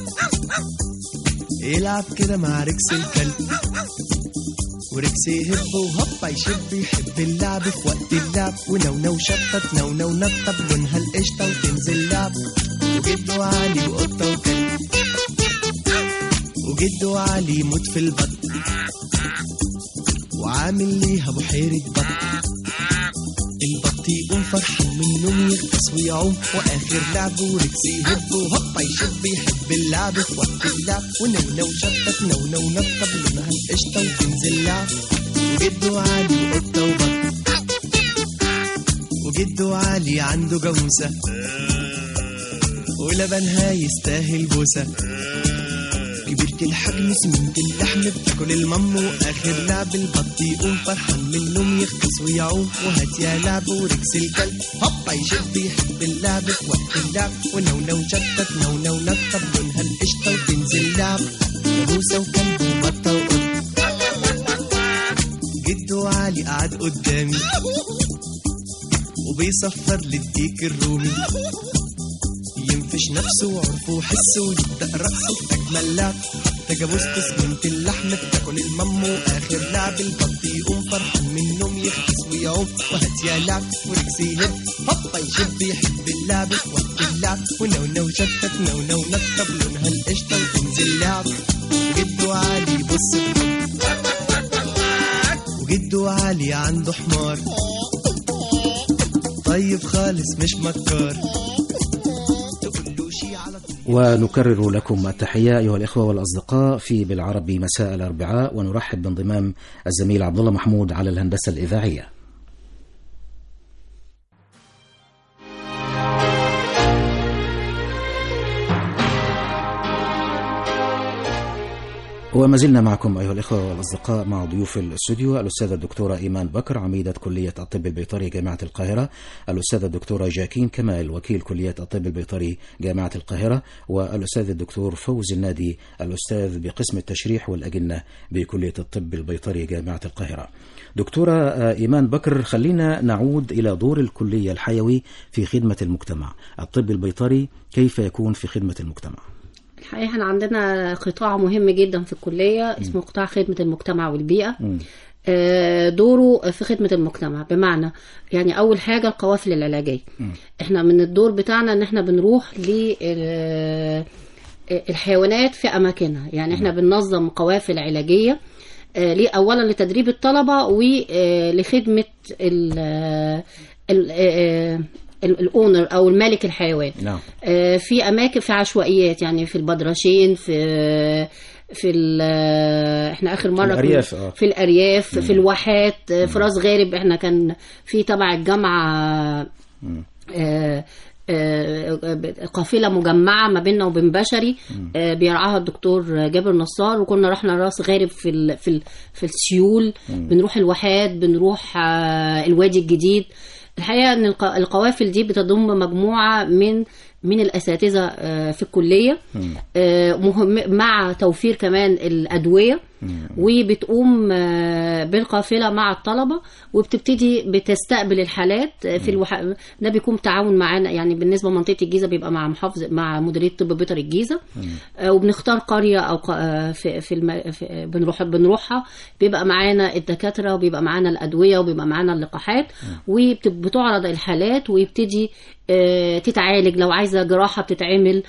S11: يلعب كده مع ريكس الكلب وريكس يهب وهوبا يشب يحب اللعب في وقت اللعب ونونو شطة نونو نطة بلونها القشطة وتنزل لعب وجدو علي وقطة وكلب وجدو علي يموت في البط وعامل ليها بحيرة بط البط يقوم فرحان من النوم يغطس ويعوم واخر لعب وركس يهب وهوبا يشب يحب اللعب في وقت اللعب ونونو شطة نونو نطة بلونها القشطة وتنزل لعب وجدو علي قطة وبط وجدو علي عنده جاموسة ولبنها يستاهل بوسة كبرت الحجم سمنت اللحم بتاكل المم واخر لعب البط يقوم فرحان من النوم يغطس ويعوم وهات يا لعب وركس الكلب هوبا يشب يحب اللعب في وقت اللعب ونونو شتت نونو نطة بلونها القشطة وتنزل لعب جاموسة وكلب وبطة وقط جدو علي قعد قدامي وبيصفر للديك الرومي ينفش نفسه وعرفه وحسه ويبدأ رقصه في أجمل لعب حتى جاموسة سمنت اللحم بتاكل المم وآخر لعب البط يقوم فرحان من النوم يغطس ويعوم وهات يا لعب وركس يهب هوبا يشب يحب اللعب في وقت اللعب ونونو شتت نونو نطة بلونها القشطة وتنزل لعب وجدو علي بص وجدو علي عنده حمار طيب خالص مش مكار
S3: ونكرر لكم التحية أيها الإخوة والأصدقاء في بالعربي مساء الأربعاء ونرحب بانضمام الزميل عبد الله محمود على الهندسة الإذاعية وما زلنا معكم أيها الإخوة والأصدقاء مع ضيوف الاستوديو الأستاذة الدكتورة إيمان بكر عميدة كلية الطب البيطري جامعة القاهرة الأستاذة الدكتورة جاكين كمال وكيل كلية الطب البيطري جامعة القاهرة والأستاذ الدكتور فوز النادي الأستاذ بقسم التشريح والأجنة بكلية الطب البيطري جامعة القاهرة دكتورة آه، إيمان بكر خلينا نعود إلى دور الكلية الحيوي في خدمة المجتمع الطب البيطري كيف يكون في خدمة المجتمع
S6: الحقيقة احنا عندنا قطاع مهم جدا في الكلية اسمه قطاع خدمة المجتمع والبيئة آه، دوره في خدمة المجتمع بمعنى يعني أول حاجة القوافل العلاجية احنا من الدور بتاعنا ان احنا بنروح للحيوانات في أماكنها يعني احنا بننظم قوافل علاجية آه، ليه أولا لتدريب الطلبة ولخدمة ال ال- آه، ال- الاونر او المالك الحيوان
S3: نعم
S6: آه، في اماكن في عشوائيات يعني في البدرشين في في ال- احنا اخر مره كنا-
S3: الأرياف، آه.
S6: في الارياف في الواحات آه، في راس غارب احنا كان في تبع الجامعه آه، آه، قافله مجمعه ما بيننا وبين بشري آه، بيرعاها الدكتور جابر نصار وكنا رحنا راس غارب في ال في ال في السيول بنروح الواحات بنروح آه، الوادي الجديد الحقيقه ان الق- القوافل دي بتضم مجموعه من من الاساتذه آه، في الكليه آه، مهم مع توفير كمان الادويه وبتقوم آه، بالقافله مع الطلبه وبتبتدي بتستقبل الحالات آه، في الوح... ده بيكون تعاون معانا يعني بالنسبه لمنطقه الجيزه بيبقى مع محافظ مع مديريه طب بيطري الجيزه آه، وبنختار قريه او ق- آه، في في, الم... في بنروح بنروحها بيبقى معانا الدكاتره وبيبقى معانا الادويه وبيبقى معانا اللقاحات وبتعرض الحالات ويبتدي آه، تتعالج لو عايزه جراحه بتتعمل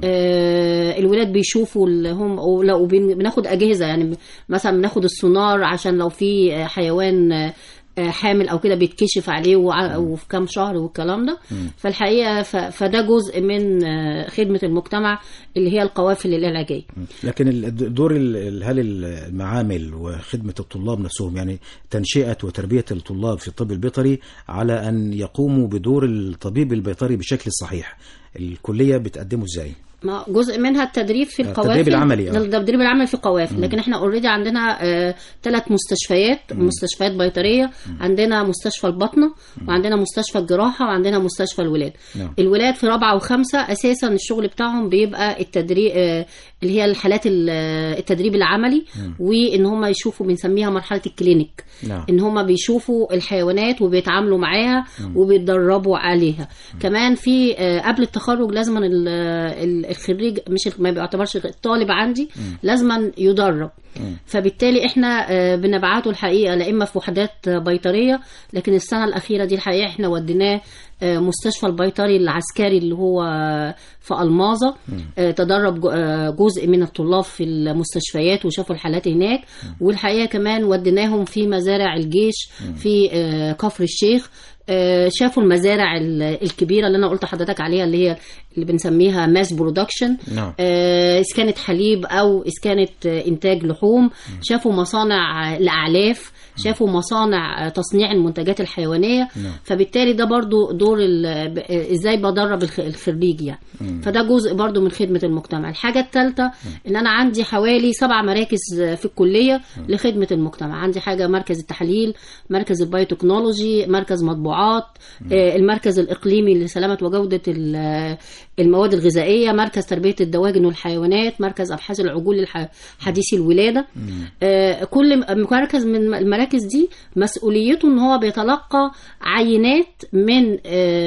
S6: آه، الولاد بيشوفوا ال- هم ولو بناخد اجهزه يعني مثلا بناخد السونار عشان لو في آه، حيوان آه، آه، حامل او كده بيتكشف عليه وع- وفي كام شهر والكلام ده فالحقيقه ف- فده جزء من آه، خدمه المجتمع اللي هي القوافل العلاجيه
S3: لكن ال- دور ال- ال- هل المعامل وخدمة الطلاب نفسهم يعني تنشئة وتربية الطلاب في الطب البيطري على أن يقوموا بدور الطبيب البيطري بشكل صحيح الكلية بتقدمه ازاي؟
S6: ما جزء منها التدريب في
S3: التدريب
S6: القوافل
S3: العملي، آه.
S6: التدريب العملي في القوافل لكن احنا اوريدي عندنا ثلاث مستشفيات مستشفيات بيطريه عندنا مستشفى البطنه وعندنا مستشفى الجراحه وعندنا مستشفى الولاد
S3: نعم.
S6: الولاد في رابعه وخمسه اساسا الشغل بتاعهم بيبقى التدريب اللي هي الحالات ال- آه، التدريب العملي وان هم يشوفوا بنسميها مرحله الكلينيك
S3: نعم.
S6: ان هم بيشوفوا الحيوانات وبيتعاملوا معاها وبيتدربوا عليها كمان في آه، قبل التخرج لازم ال- ال- الخريج مش ما بيعتبرش الطالب عندي لازم يدرب فبالتالي احنا آه، بنبعته الحقيقه لا اما في وحدات بيطريه لكن السنه الاخيره دي الحقيقه احنا وديناه آه، مستشفى البيطري العسكري اللي هو في الماظه آه، تدرب جو- آه، جزء من الطلاب في المستشفيات وشافوا الحالات هناك والحقيقه كمان وديناهم في مزارع الجيش في آه، كفر الشيخ آه، شافوا المزارع ال- الكبيره اللي انا قلت لحضرتك عليها اللي هي اللي بنسميها ماس برودكشن
S3: نعم.
S6: آه، اذا كانت حليب او اذا كانت آه، انتاج لحوم شافوا مصانع آه، الاعلاف شافوا مصانع آه، تصنيع المنتجات الحيوانيه فبالتالي ده برضو دور ال- ب- آه، ازاي بدرب الخ- الخريج يعني فده جزء برضو من خدمه المجتمع الحاجه الثالثه ان انا عندي حوالي سبع مراكز آه، في الكليه لخدمه المجتمع عندي حاجه مركز التحليل مركز البايوتكنولوجي مركز مطبوعات آه، المركز الاقليمي لسلامه وجوده ال- آه، المواد الغذائيه مركز تربيه الدواجن والحيوانات مركز ابحاث العجول الح- حديثي الولاده آه، كل م- مركز من المراكز دي مسؤوليته ان هو بيتلقى عينات من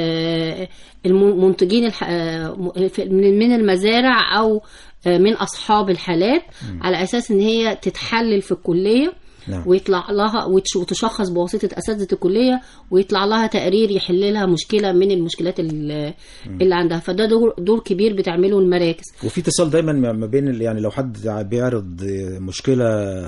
S6: آه، المنتجين الح- آه، م- في- من من المزارع او آه، من اصحاب الحالات على اساس ان هي تتحلل في الكليه
S3: نعم.
S6: ويطلع لها وتش- وتشخص بواسطه اساتذه الكليه ويطلع لها تقرير يحل لها مشكله من المشكلات ال- اللي عندها فده دور دور كبير بتعمله المراكز
S3: وفي اتصال دايما ما ما بين ال- يعني لو حد بيعرض مشكله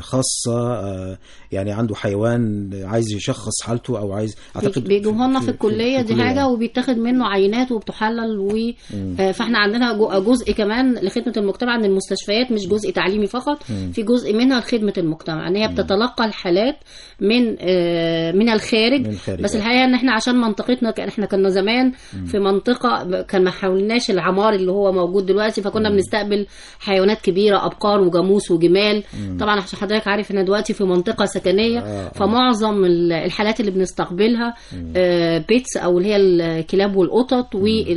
S3: خاصه آه، يعني عنده حيوان عايز يشخص حالته او عايز اعتقد
S6: بيجوا لنا في الكليه دي
S3: الكلية.
S6: حاجه وبيتاخد منه عينات وبتحلل و آه، فاحنا عندنا جو- جزء كمان لخدمه المجتمع ان المستشفيات مش جزء تعليمي فقط في جزء منها لخدمه المجتمع ان هي بتتلقى الحالات من آه، من الخارج
S3: من الخارج،
S6: بس
S3: آه.
S6: الحقيقه ان احنا عشان منطقتنا كان احنا كنا زمان في منطقه كان ما حاولناش العمار اللي هو موجود دلوقتي فكنا بنستقبل حيوانات كبيره ابقار وجاموس وجمال طبعا عشان حضرتك عارف ان دلوقتي في منطقه سكنيه
S3: آه، آه.
S6: فمعظم ال- الحالات اللي بنستقبلها آه، بيتس او اللي هي الكلاب والقطط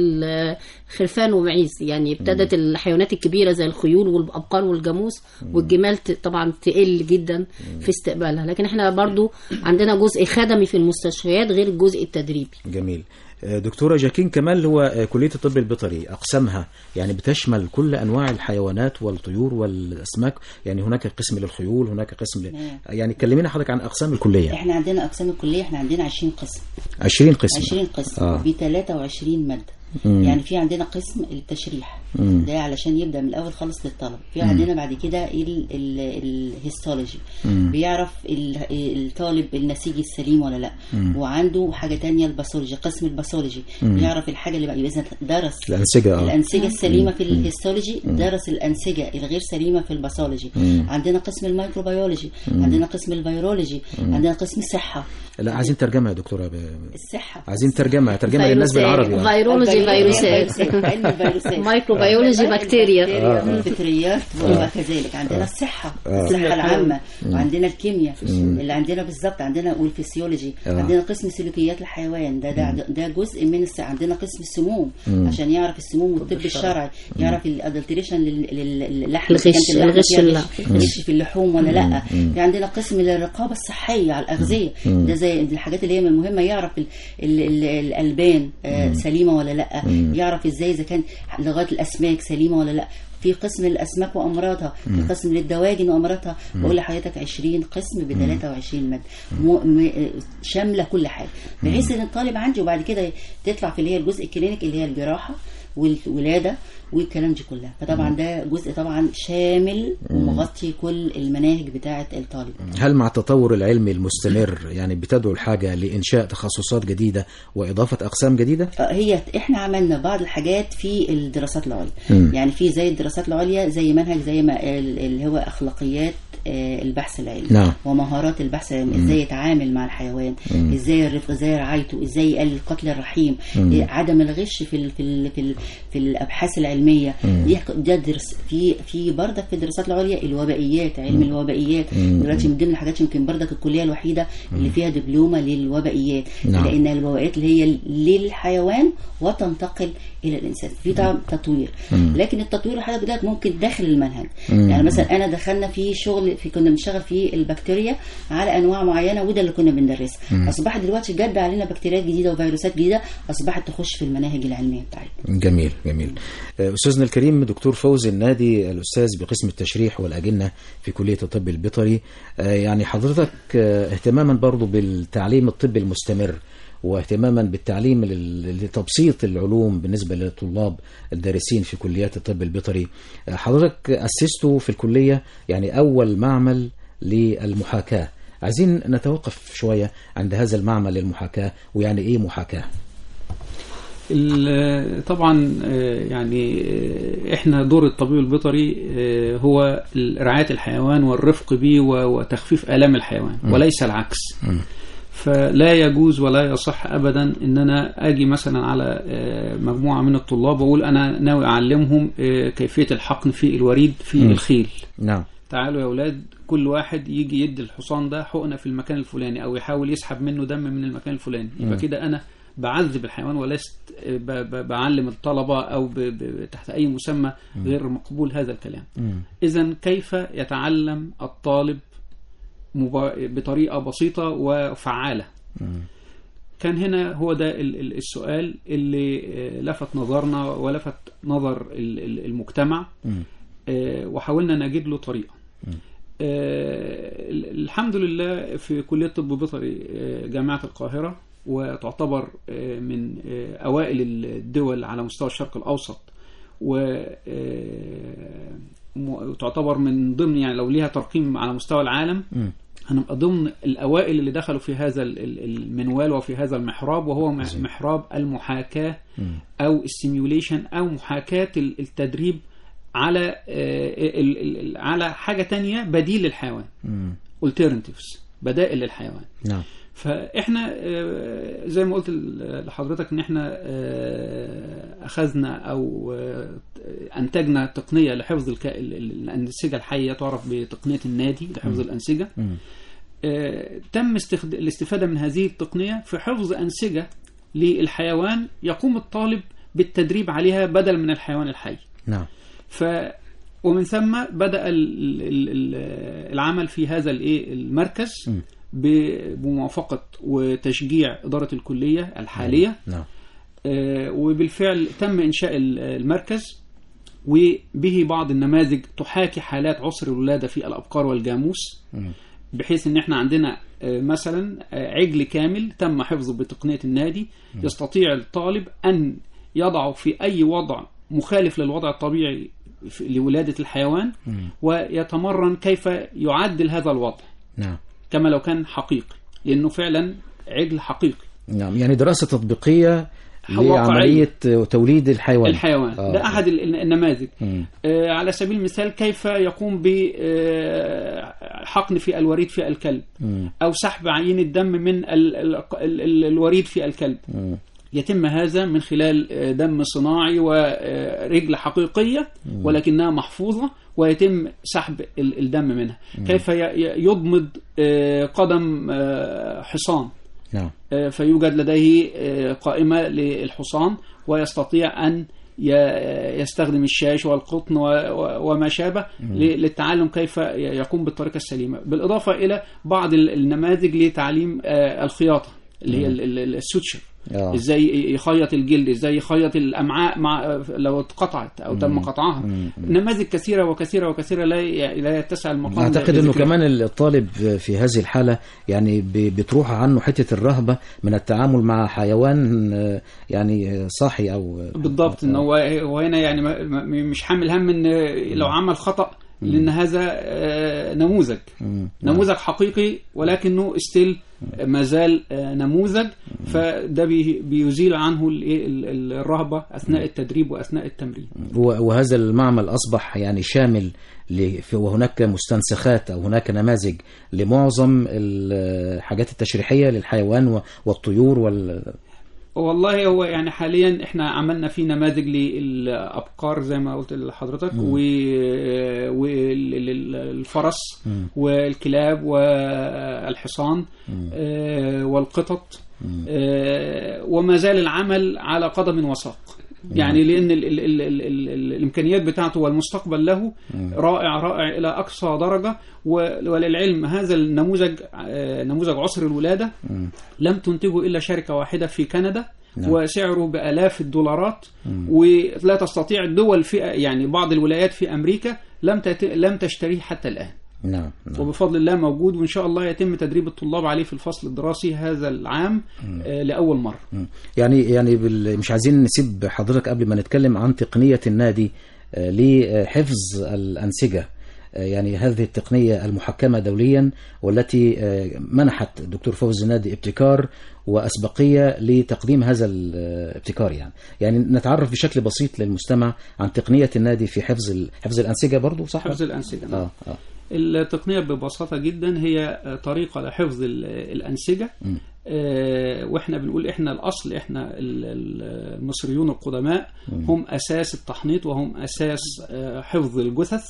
S6: والخرفان ومعيز يعني ابتدت الحيوانات الكبيره زي الخيول والابقار والجاموس والجمال ت- طبعا تقل جدا في استقبالها لكن احنا برضو عندنا جزء خدمي في المستشفيات غير الجزء التدريبي
S3: جميل آه، دكتورة جاكين كمال هو آه، كلية الطب البيطري أقسامها يعني بتشمل كل أنواع الحيوانات والطيور والأسماك يعني هناك قسم للخيول هناك قسم ل...
S5: نعم.
S3: يعني كلمينا حضرتك عن أقسام الكلية
S5: احنا عندنا اقسام الكليه احنا عندنا 20 قسم
S3: 20 قسم
S5: 20 قسم
S3: آه.
S5: ب 23 ماده
S3: مم.
S5: يعني في عندنا قسم التشريح
S3: مم.
S5: ده علشان يبدا من الاول خالص للطلبه في عندنا بعد كده ال- ال- الهيستولوجي بيعرف ال- الطالب النسيج السليم ولا لا وعنده حاجه تانية الباثولوجي قسم الباثولوجي بيعرف الحاجه اللي بقى اذا درس
S3: الأنسجة آه.
S5: الانسجه السليمه في الهيستولوجي درس الانسجه الغير سليمه في الباثولوجي عندنا قسم الميكروبيولوجي عندنا قسم الفيرولوجي عندنا قسم الصحه
S3: لا عايزين ترجمه يا دكتوره ب...
S5: الصحه
S3: عايزين ترجمه ترجمه للناس بالعربي آه.
S6: فيرولوجي فيروسات
S5: علم الفيروسات
S6: مايكروبيولوجي بكتيريا
S5: البكتيريا والفطريات وما كذلك عندنا الصحه
S3: آه.
S5: الصحه العامه وعندنا الكيمياء اللي عندنا بالظبط عندنا والفسيولوجي
S3: آه.
S5: عندنا قسم سلوكيات الحيوان ده ده ده جزء من الس... عندنا قسم السموم عشان يعرف السموم والطب الشرعي يعرف الادلتريشن للحم
S6: الغش-
S5: إذا كانت اللحمة
S6: الغش
S5: فيها
S6: اللحم.
S5: غش في اللحوم ولا لا في عندنا قسم للرقابه الصحيه على الاغذيه ده زي الحاجات اللي هي من المهمه يعرف ال... ال... ال... الالبان آه، سليمه ولا لا يعرف ازاي اذا كان لغايه الاسماك سليمه ولا لا في قسم للاسماك وامراضها في قسم للدواجن وامراضها بقول لحضرتك 20 قسم ب 23 ماده مو- م- شامله كل حاجه بحيث ان الطالب عندي وبعد كده تطلع في اللي هي الجزء الكلينيك اللي هي الجراحه والولاده والكلام دي كلها فطبعا ده جزء طبعا شامل ومغطي كل المناهج بتاعه الطالب
S3: هل مع التطور العلمي المستمر يعني بتدعو الحاجه لانشاء تخصصات جديده واضافه اقسام جديده
S5: آه، هي احنا عملنا بعض الحاجات في الدراسات العليا
S3: مم.
S5: يعني في زي الدراسات العليا زي منهج زي ما ال- اللي هو اخلاقيات آه، البحث العلمي
S3: نعم.
S5: ومهارات البحث العلمي ازاي يتعامل مع الحيوان ازاي الرفق ازاي رعايته ازاي يقلل قتل الرحيم إيه، عدم الغش في ال في ال في, ال في الابحاث العلميه دي ده درس في في بردك في الدراسات العليا الوبائيات علم الوبائيات دلوقتي من ضمن الحاجات يمكن بردك الكليه الوحيده اللي فيها دبلومه للوبائيات
S3: نعم.
S5: لان الوبائيات اللي هي للحيوان وتنتقل الى الانسان في طبعا تطوير لكن التطوير حضرتك ده ممكن داخل المنهج يعني مثلا انا دخلنا في شغل في كنا بنشتغل في البكتيريا على انواع معينه وده اللي كنا بندرسها اصبحت دلوقتي جد علينا بكتيريات جديده وفيروسات جديده اصبحت تخش في المناهج العلميه بتاعتنا
S3: جميل جميل آه، استاذنا الكريم دكتور فوزي النادي الاستاذ بقسم التشريح والاجنه في كليه الطب البيطري آه، يعني حضرتك آه، اهتماما برضو بالتعليم الطبي المستمر واهتماما بالتعليم لل- لتبسيط العلوم بالنسبه للطلاب الدارسين في كليات الطب البيطري آه، حضرتك اسستوا في الكليه يعني اول معمل للمحاكاه عايزين نتوقف شويه عند هذا المعمل للمحاكاه ويعني ايه محاكاه
S7: ال- طبعا آه، يعني آه، احنا دور الطبيب البيطري آه، هو رعاية الحيوان والرفق به و- وتخفيف آلام الحيوان وليس العكس فلا يجوز ولا يصح ابدا ان انا اجي مثلا على آه، مجموعه من الطلاب واقول انا ناوي اعلمهم آه، كيفيه الحقن في الوريد في
S3: مم.
S7: الخيل
S3: نعم
S7: تعالوا يا اولاد كل واحد يجي يدي الحصان ده حقنه في المكان الفلاني او يحاول يسحب منه دم من المكان الفلاني يبقى كده انا بعذب الحيوان ولست ب- ب- بعلم الطلبه او ب- ب- تحت اي مسمى غير مقبول هذا الكلام اذا كيف يتعلم الطالب مبا- بطريقه بسيطه وفعاله كان هنا هو ده ال- ال- السؤال اللي آه، لفت نظرنا ولفت نظر ال- ال- المجتمع آه، وحاولنا نجد له طريقة آه، ال- الحمد لله في كلية طب بيطري آه، جامعة القاهرة وتعتبر آه، من آه، أوائل الدول على مستوى الشرق الأوسط وتعتبر من ضمن يعني لو ليها ترقيم على مستوى العالم هنبقى ضمن الأوائل اللي دخلوا في هذا ال- ال- المنوال وفي هذا المحراب وهو م- محراب المحاكاة أو السيميوليشن أو محاكاة ال- التدريب على آه، ال- ال- ال- على حاجة تانية بديل للحيوان alternatives بدائل للحيوان
S3: نعم
S7: فاحنا آه، زي ما قلت ل- لحضرتك ان احنا آه، اخذنا او آه، انتجنا تقنيه لحفظ الك... ال- ال- الانسجه الحيه تعرف بتقنيه النادي لحفظ الانسجه آه، تم استخد... الاستفاده من هذه التقنيه في حفظ انسجه للحيوان يقوم الطالب بالتدريب عليها بدل من الحيوان الحي
S3: نعم
S7: ف ومن ثم بدأ ال- ال- ال- العمل في هذا الايه المركز ب- بموافقة وتشجيع إدارة الكلية الحالية
S3: نعم
S7: آه، وبالفعل تم إنشاء ال- المركز وبه بعض النماذج تحاكي حالات عسر الولادة في الأبقار والجاموس بحيث ان احنا عندنا آه، مثلا آه، عجل كامل تم حفظه بتقنية النادي يستطيع الطالب ان يضعه في اي وضع مخالف للوضع الطبيعي في- لولادة الحيوان ويتمرن كيف يعدل هذا الوضع
S3: نعم
S7: كما لو كان حقيقي لانه فعلا عجل حقيقي
S3: نعم يعني دراسة تطبيقية لعمليه توليد الحيوان
S7: الحيوان
S3: آه.
S7: ده احد ال- ال- النماذج
S3: مم.
S7: آه، على سبيل المثال كيف يقوم بحقن في الوريد في الكلب
S3: مم.
S7: او سحب عينه دم من ال- ال- ال- ال- الوريد في الكلب
S3: مم.
S7: يتم هذا من خلال آه، دم صناعي ورجل حقيقية ولكنها محفوظة ويتم سحب ال- الدم منها كيف ي- ي- يضمد آه، قدم آه، حصان
S3: نعم
S7: آه، فيوجد لديه آه، قائمة للحصان ويستطيع أن ي- يستخدم الشاش والقطن و- و- وما شابه ل- للتعلم كيف ي- يقوم بالطريقة السليمة بالإضافة إلى بعض ال- النماذج لتعليم آه، الخياطة اللي هي ال- ال- السوتشر
S3: آه.
S7: ازاي يخيط الجلد ازاي يخيط الامعاء مع لو اتقطعت او تم قطعها نماذج كثيره وكثيره وكثيره لا ي- لا يتسع المقام
S3: اعتقد انه
S7: لذكرها.
S3: كمان الطالب في هذه الحاله يعني ب- بتروح عنه حته الرهبه من التعامل مع حيوان آه، يعني صاحي او
S7: بالضبط ان هو هو هنا يعني ما- ما- مش حامل هم ان لو عمل خطا لان هذا آه، نموذج
S3: مم.
S7: نموذج حقيقي ولكنه ستيل ما زال آه، نموذج فده بي- بيزيل عنه ال- ال- الرهبه اثناء التدريب واثناء التمرين
S3: و- وهذا المعمل أصبح يعني شامل ل- في- وهناك مستنسخات أو هناك نماذج لمعظم الحاجات التشريحية للحيوان و- والطيور وال
S7: والله هو يعني حاليا احنا عملنا فيه نماذج للابقار زي ما قلت لحضرتك والفرس والكلاب والحصان آه، والقطط آه، وما زال العمل على قدم وساق يعني لان ال ال ال ال ال ال الامكانيات بتاعته والمستقبل له رائع رائع الى اقصى درجه و- وللعلم هذا النموذج آه، نموذج عسر الولاده لم تنتجه الا شركه واحده في كندا
S3: نعم.
S7: وسعره بالاف الدولارات ولا تستطيع الدول في يعني بعض الولايات في امريكا لم تت... لم تشتريه حتى الان
S3: نعم نعم.
S7: وبفضل الله موجود وان شاء الله يتم تدريب الطلاب عليه في الفصل الدراسي هذا العام آه، لاول مره
S3: مم. يعني يعني بال- مش عايزين نسيب حضرتك قبل ما نتكلم عن تقنية النادي آه، لحفظ الأنسجة آه، يعني هذه التقنية المحكمة دوليا والتي آه، منحت الدكتور فوز النادي ابتكار وأسبقية لتقديم هذا الابتكار يعني يعني نتعرف بشكل بسيط للمستمع عن تقنية النادي في حفظ ال- حفظ الأنسجة برضو صح؟
S7: حفظ الانسجه نعم.
S3: آه آه.
S7: التقنية ببساطة جدا هي طريقة لحفظ ال- الأنسجة آه، واحنا بنقول احنا الأصل احنا ال- ال- المصريون القدماء هم أساس التحنيط وهم أساس آه، حفظ الجثث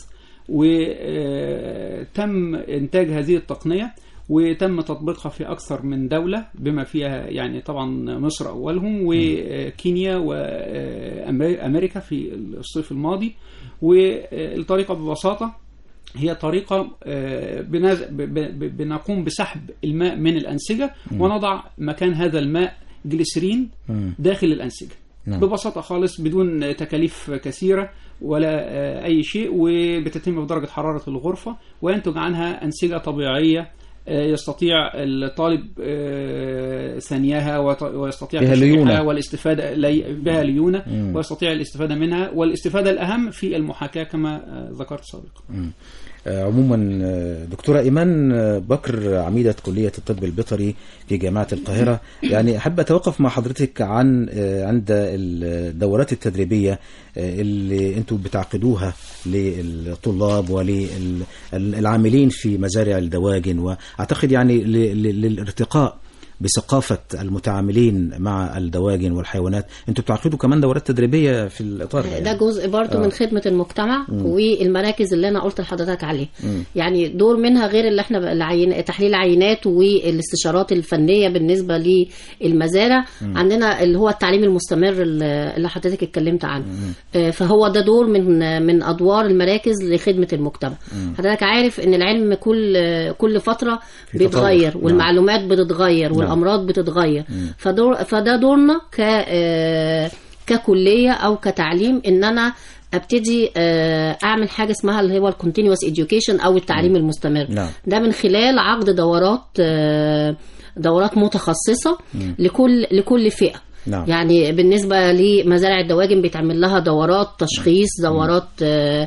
S7: وتم إنتاج هذه التقنية وتم تطبيقها في أكثر من دولة بما فيها يعني طبعا مصر أولهم وكينيا وأمريكا في الصيف الماضي والطريقة ببساطة هي طريقة آه، بنز- ب- ب- ب- بنقوم بسحب الماء من الأنسجة ونضع مكان هذا الماء جليسرين
S3: مم.
S7: داخل الأنسجة
S3: نعم.
S7: ببساطة خالص بدون تكاليف كثيرة ولا آه، أي شيء وبتتم بدرجة حرارة الغرفة وينتج عنها أنسجة طبيعية آه، يستطيع الطالب آه، ثنيها وط- ويستطيع
S3: بها
S7: تشريحها
S3: ليونة.
S7: والاستفادة لي- بها ليونة
S3: مم.
S7: ويستطيع الاستفادة منها والاستفادة الأهم في المحاكاة كما آه، ذكرت سابقا
S3: آه، عموما آه، دكتورة إيمان آه، بكر عميدة كلية الطب البيطري في جامعة القاهرة يعني أحب أتوقف مع حضرتك عن آه، عند الدورات التدريبية آه، اللي أنتم بتعقدوها للطلاب وللعاملين في مزارع الدواجن وأعتقد يعني ل- ل- للارتقاء بثقافة المتعاملين مع الدواجن والحيوانات أنتم بتعقدوا كمان دورات تدريبية في الإطار ده
S6: ده
S3: يعني.
S6: جزء برضو
S3: آه.
S6: من خدمة المجتمع والمراكز اللي أنا قلت لحضرتك عليه يعني دور منها غير اللي احنا العين... تحليل العينات والاستشارات الفنية بالنسبة للمزارع عندنا اللي هو التعليم المستمر اللي اللي حضرتك اتكلمت عنه آه، فهو ده دور من من أدوار المراكز لخدمة المجتمع حضرتك عارف ان العلم كل كل فترة
S3: في تطور.
S6: بيتغير
S3: نعم.
S6: والمعلومات بتتغير
S3: نعم.
S6: والأمراض بتتغير فدور فده دورنا ك آه، ككليه او كتعليم ان انا ابتدي آه، اعمل حاجه اسمها اللي هو الكونتينوس education او التعليم المستمر
S3: نعم.
S6: ده من خلال عقد دورات آه، دورات متخصصه لكل لكل فئه
S3: نعم.
S6: يعني بالنسبه لمزارع الدواجن بيتعمل لها دورات تشخيص دورات آه،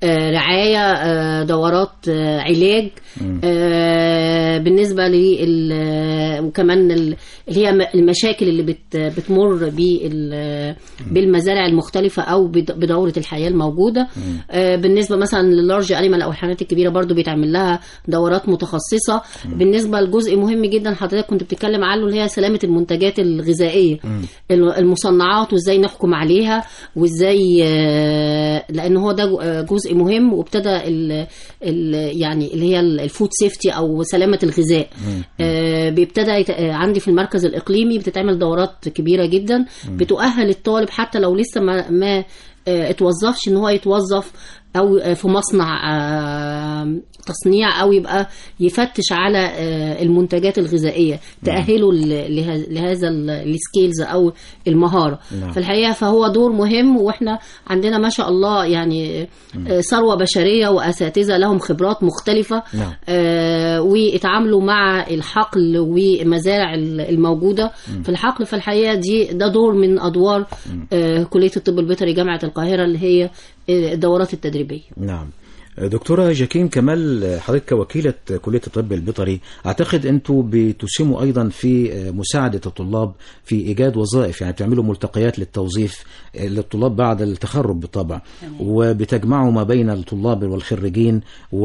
S6: آه، رعايه آه، دورات آه، علاج آه، بالنسبه لل وكمان ال- اللي هي م- المشاكل اللي بت بتمر بال- بالمزارع المختلفه او بد- بدوره الحياه الموجوده آه، بالنسبه مثلا للارج انيمال او الحيوانات الكبيره برضو بيتعمل لها دورات متخصصه بالنسبه لجزء مهم جدا حضرتك كنت بتتكلم عنه اللي هي سلامه المنتجات الغذائيه ال- المصنعات وازاي نحكم عليها وازاي آه، لان هو ده جو- آه، جزء مهم وابتدى ال ال يعني اللي هي ال- الفود سيفتي او سلامه الغذاء آه، بيبتدى يت- آه، عندي في المركز الاقليمي بتتعمل دورات كبيره جدا بتؤهل الطالب حتى لو لسه ما, ما آه، اتوظفش ان هو يتوظف او آه، في مصنع آه، تصنيع او يبقى يفتش على آه، المنتجات الغذائيه تاهله ل- له- لهذا ال- السكيلز او المهاره
S12: نعم.
S6: فالحقيقه فهو دور مهم واحنا عندنا ما شاء الله يعني آه، ثروه بشريه واساتذه لهم خبرات مختلفه
S12: نعم.
S6: آه، واتعاملوا مع الحقل ومزارع ال- الموجوده في الحقل فالحقيقه دي ده دور من ادوار آه، كليه الطب البيطري جامعه القاهره اللي هي آه، الدورات التدريبيه
S3: نعم دكتورة جاكين كمال حضرتك كوكيلة كلية الطب البيطري أعتقد أنتوا بتسهموا أيضا في مساعدة الطلاب في إيجاد وظائف يعني بتعملوا ملتقيات للتوظيف للطلاب بعد التخرج بالطبع وبتجمعوا ما بين الطلاب والخريجين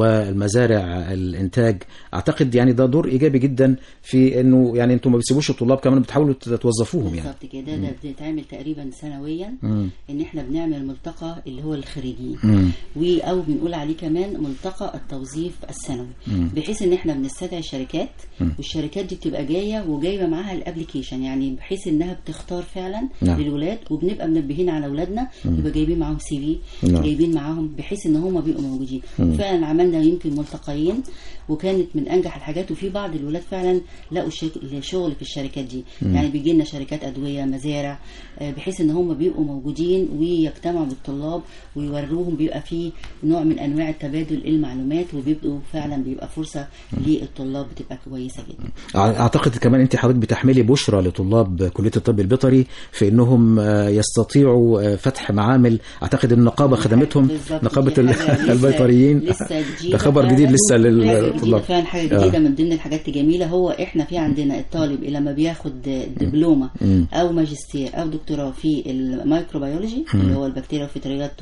S3: والمزارع الإنتاج أعتقد يعني ده دور إيجابي جدا في أنه يعني أنتوا ما بتسيبوش الطلاب كمان بتحاولوا توظفوهم يعني
S5: بالظبط كده ده بيتعمل تقريبا سنويا
S3: مم.
S5: ان احنا بنعمل ملتقى اللي هو الخريجين
S3: مم.
S5: و او بنقول عليه كمان ملتقى التوظيف السنوي
S12: مم.
S5: بحيث ان احنا بنستدعي الشركات
S12: مم.
S5: والشركات دي بتبقى جايه وجايبه معاها الابلكيشن يعني بحيث انها بتختار فعلا
S12: نعم.
S5: للولاد وبنبقى منبهين على اولادنا
S12: مم.
S5: يبقى جايبين معاهم سي في
S12: نعم.
S5: جايبين معاهم بحيث ان هم بيبقوا موجودين
S12: مم.
S5: فعلا عملنا يمكن ملتقيين وكانت من انجح الحاجات وفي بعض الولاد فعلا لقوا شك- شغل في الشركات دي
S12: مم.
S5: يعني بيجي لنا شركات ادويه مزارع آه، بحيث ان هم بيبقوا موجودين ويجتمعوا بالطلاب ويوروهم بيبقى في نوع من انواع التبادل المعلومات وبيبقوا فعلا بيبقى فرصه للطلاب بتبقى كويسه جدا
S3: اعتقد كمان انت حضرتك بتحملي بشرى لطلاب كليه الطب البيطري في انهم آه، يستطيعوا آه، فتح معامل اعتقد ان النقابه خدمتهم
S5: بالظبط،
S3: نقابه
S5: دي حاجة لسه-
S3: البيطريين
S5: لسه جديدة
S3: ده خبر
S5: فعلا.
S3: جديد لسه
S5: حاجة جديدة
S3: للطلاب
S5: فعلا حاجة
S3: آه.
S5: جديدة من ضمن الحاجات الجميلة هو احنا في عندنا الطالب لما بياخد دبلومة
S3: مم.
S5: او ماجستير او دكتوراه في الميكروبيولوجي
S12: مم.
S5: اللي هو البكتيريا والفطريات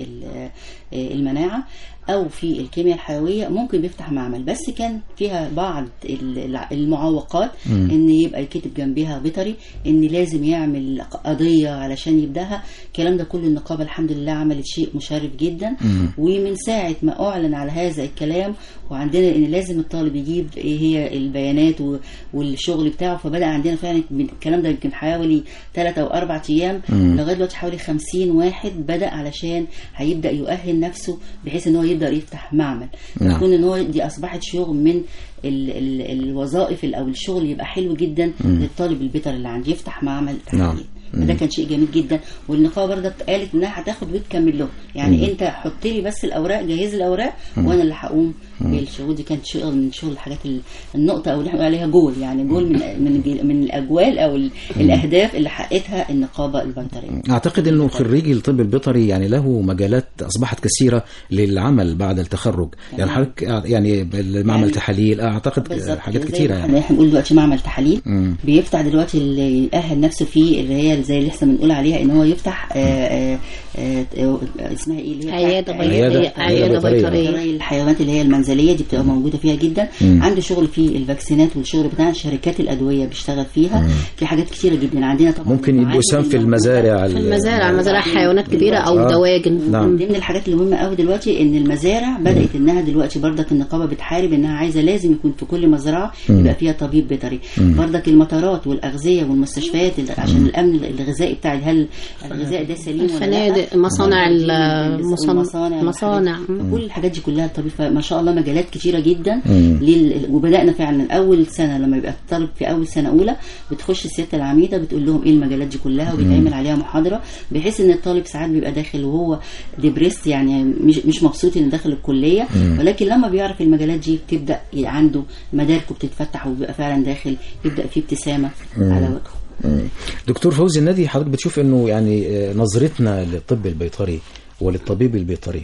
S5: والمناعة او في الكيمياء الحيوية ممكن بيفتح معمل بس كان فيها بعض ال- المعوقات
S12: مم.
S5: ان يبقى يكتب جنبها بيطري ان لازم يعمل قضية علشان يبداها الكلام ده كله النقابة الحمد لله عملت شيء مشرف جدا
S12: مم.
S5: ومن ساعة ما أعلن على هذا الكلام وعندنا إن لازم الطالب يجيب إيه هي البيانات و- والشغل بتاعه فبدأ عندنا فعلا من الكلام ده يمكن حوالي ثلاثة أو أربع أيام
S12: مم.
S5: لغاية دلوقتي حوالي 50 واحد بدأ علشان هيبدأ يؤهل نفسه بحيث إن هو يقدر يفتح معمل
S12: نعم.
S5: يكون إن هو دي أصبحت شغل من ال ال الوظائف ال- أو الشغل يبقى حلو جدا
S12: مم.
S5: للطالب البيطري اللي عندي يفتح معمل
S3: نعم
S5: تحليل فده كان شيء جميل جدا والنقابه برضه قالت انها هتاخد وتكمل له يعني
S12: مم.
S5: انت حط لي بس الاوراق جهز لي الاوراق
S12: مم.
S5: وانا اللي هقوم
S12: مم.
S5: بالشغل دي كانت شغل من شغل الحاجات ال- النقطه او اللي احنا بنقول عليها جول يعني جول من من الج- من الاجوال او ال- الاهداف اللي حققتها النقابه البيطريه
S3: اعتقد انه خريجي الطب البيطري يعني له مجالات اصبحت كثيره للعمل بعد التخرج يعني حضرتك يعني معمل
S5: يعني
S3: تحاليل اعتقد
S5: بالظبط
S3: حاجات
S5: زي
S3: كثيره
S5: ما
S3: يعني
S5: احنا بنقول دلوقتي معمل تحاليل
S3: مم.
S5: بيفتح دلوقتي اللي يأهل نفسه فيه اللي هي زي اللي احنا بنقول عليها ان هو يفتح آه، آه، آه، آه، اسمها ايه اللي هي
S6: عيادة
S5: بتاعت-
S6: بيطرية.
S5: عيادة-
S6: عيادة بيطرية.
S5: بيطرية الحيوانات اللي هي المنزليه دي بتبقى موجوده فيها جدا
S3: مم.
S5: عنده شغل في الفاكسينات والشغل بتاع شركات الادويه بيشتغل فيها في حاجات كتيره جدا عندنا طبعا
S3: ممكن يبقوا سام في المزارع
S6: في المزارع مزارع حيوانات كبيرة أو
S3: آه.
S6: دواجن
S3: نعم.
S5: من ضمن الحاجات المهمه قوي دلوقتي ان المزارع بدات انها دلوقتي بردك النقابه بتحارب انها عايزه لازم يكون في كل مزرعه
S12: مم.
S5: يبقى فيها طبيب بيطري
S12: مم.
S5: بردك المطارات والاغذيه والمستشفيات اللي- عشان
S12: مم.
S5: الامن الغذائي بتاع هل الغذاء ده سليم ولا لا
S6: الفنادق مصانع ال-
S5: المصانع
S6: المصانع مصانع
S5: كل الحاجات دي كلها الطبيب ما شاء الله مجالات كتيره جدا
S6: مم.
S5: لل... وبدانا فعلا اول سنه لما يبقى الطالب في اول سنه اولى بتخش السياده العميده بتقول لهم ايه المجالات دي كلها وبيتعمل عليها محاضره بحيث ان الطالب ساعات بيبقى داخل وهو ديبريست يعني مش مش مبسوط انه داخل الكليه
S12: مم.
S5: ولكن لما بيعرف المجالات دي بتبدا عنده مداركه بتتفتح وبيبقى فعلا داخل يبدا فيه ابتسامه
S3: مم.
S5: على وجهه
S3: مم. دكتور فوزي النادي حضرتك بتشوف انه يعني آه، نظرتنا للطب البيطري وللطبيب البيطري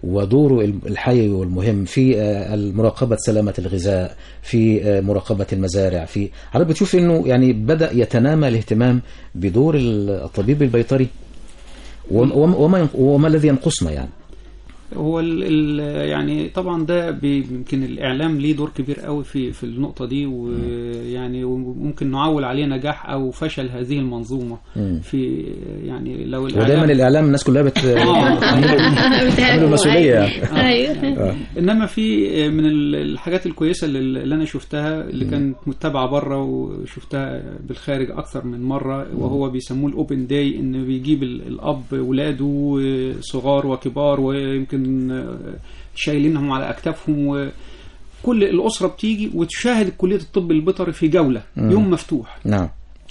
S3: ودوره الحيوي والمهم في آه، مراقبة سلامة الغذاء في آه، مراقبة المزارع في حضرتك بتشوف انه يعني بدأ يتنامى الاهتمام بدور الطبيب البيطري وم- وم- وما ينق- وما الذي ينقصنا يعني
S7: هو ال ال يعني طبعا ده بي- يمكن الاعلام ليه دور كبير قوي في في النقطه دي ويعني وممكن نعول عليه نجاح او فشل هذه المنظومه
S3: مم.
S7: في يعني لو
S3: ودايما الاعلام الناس كلها بت بتعمل مسؤوليه يعني.
S6: ايوه
S7: انما في من ال- الحاجات الكويسه اللي اللي انا شفتها اللي كانت متبعه بره وشفتها بالخارج اكثر من مره وهو بيسموه الاوبن داي ان بيجيب ال- الاب ولاده صغار وكبار ويمكن شايلينهم على اكتافهم وكل الاسره بتيجي وتشاهد كليه الطب البيطري في جوله
S3: مم.
S7: يوم مفتوح
S3: نعم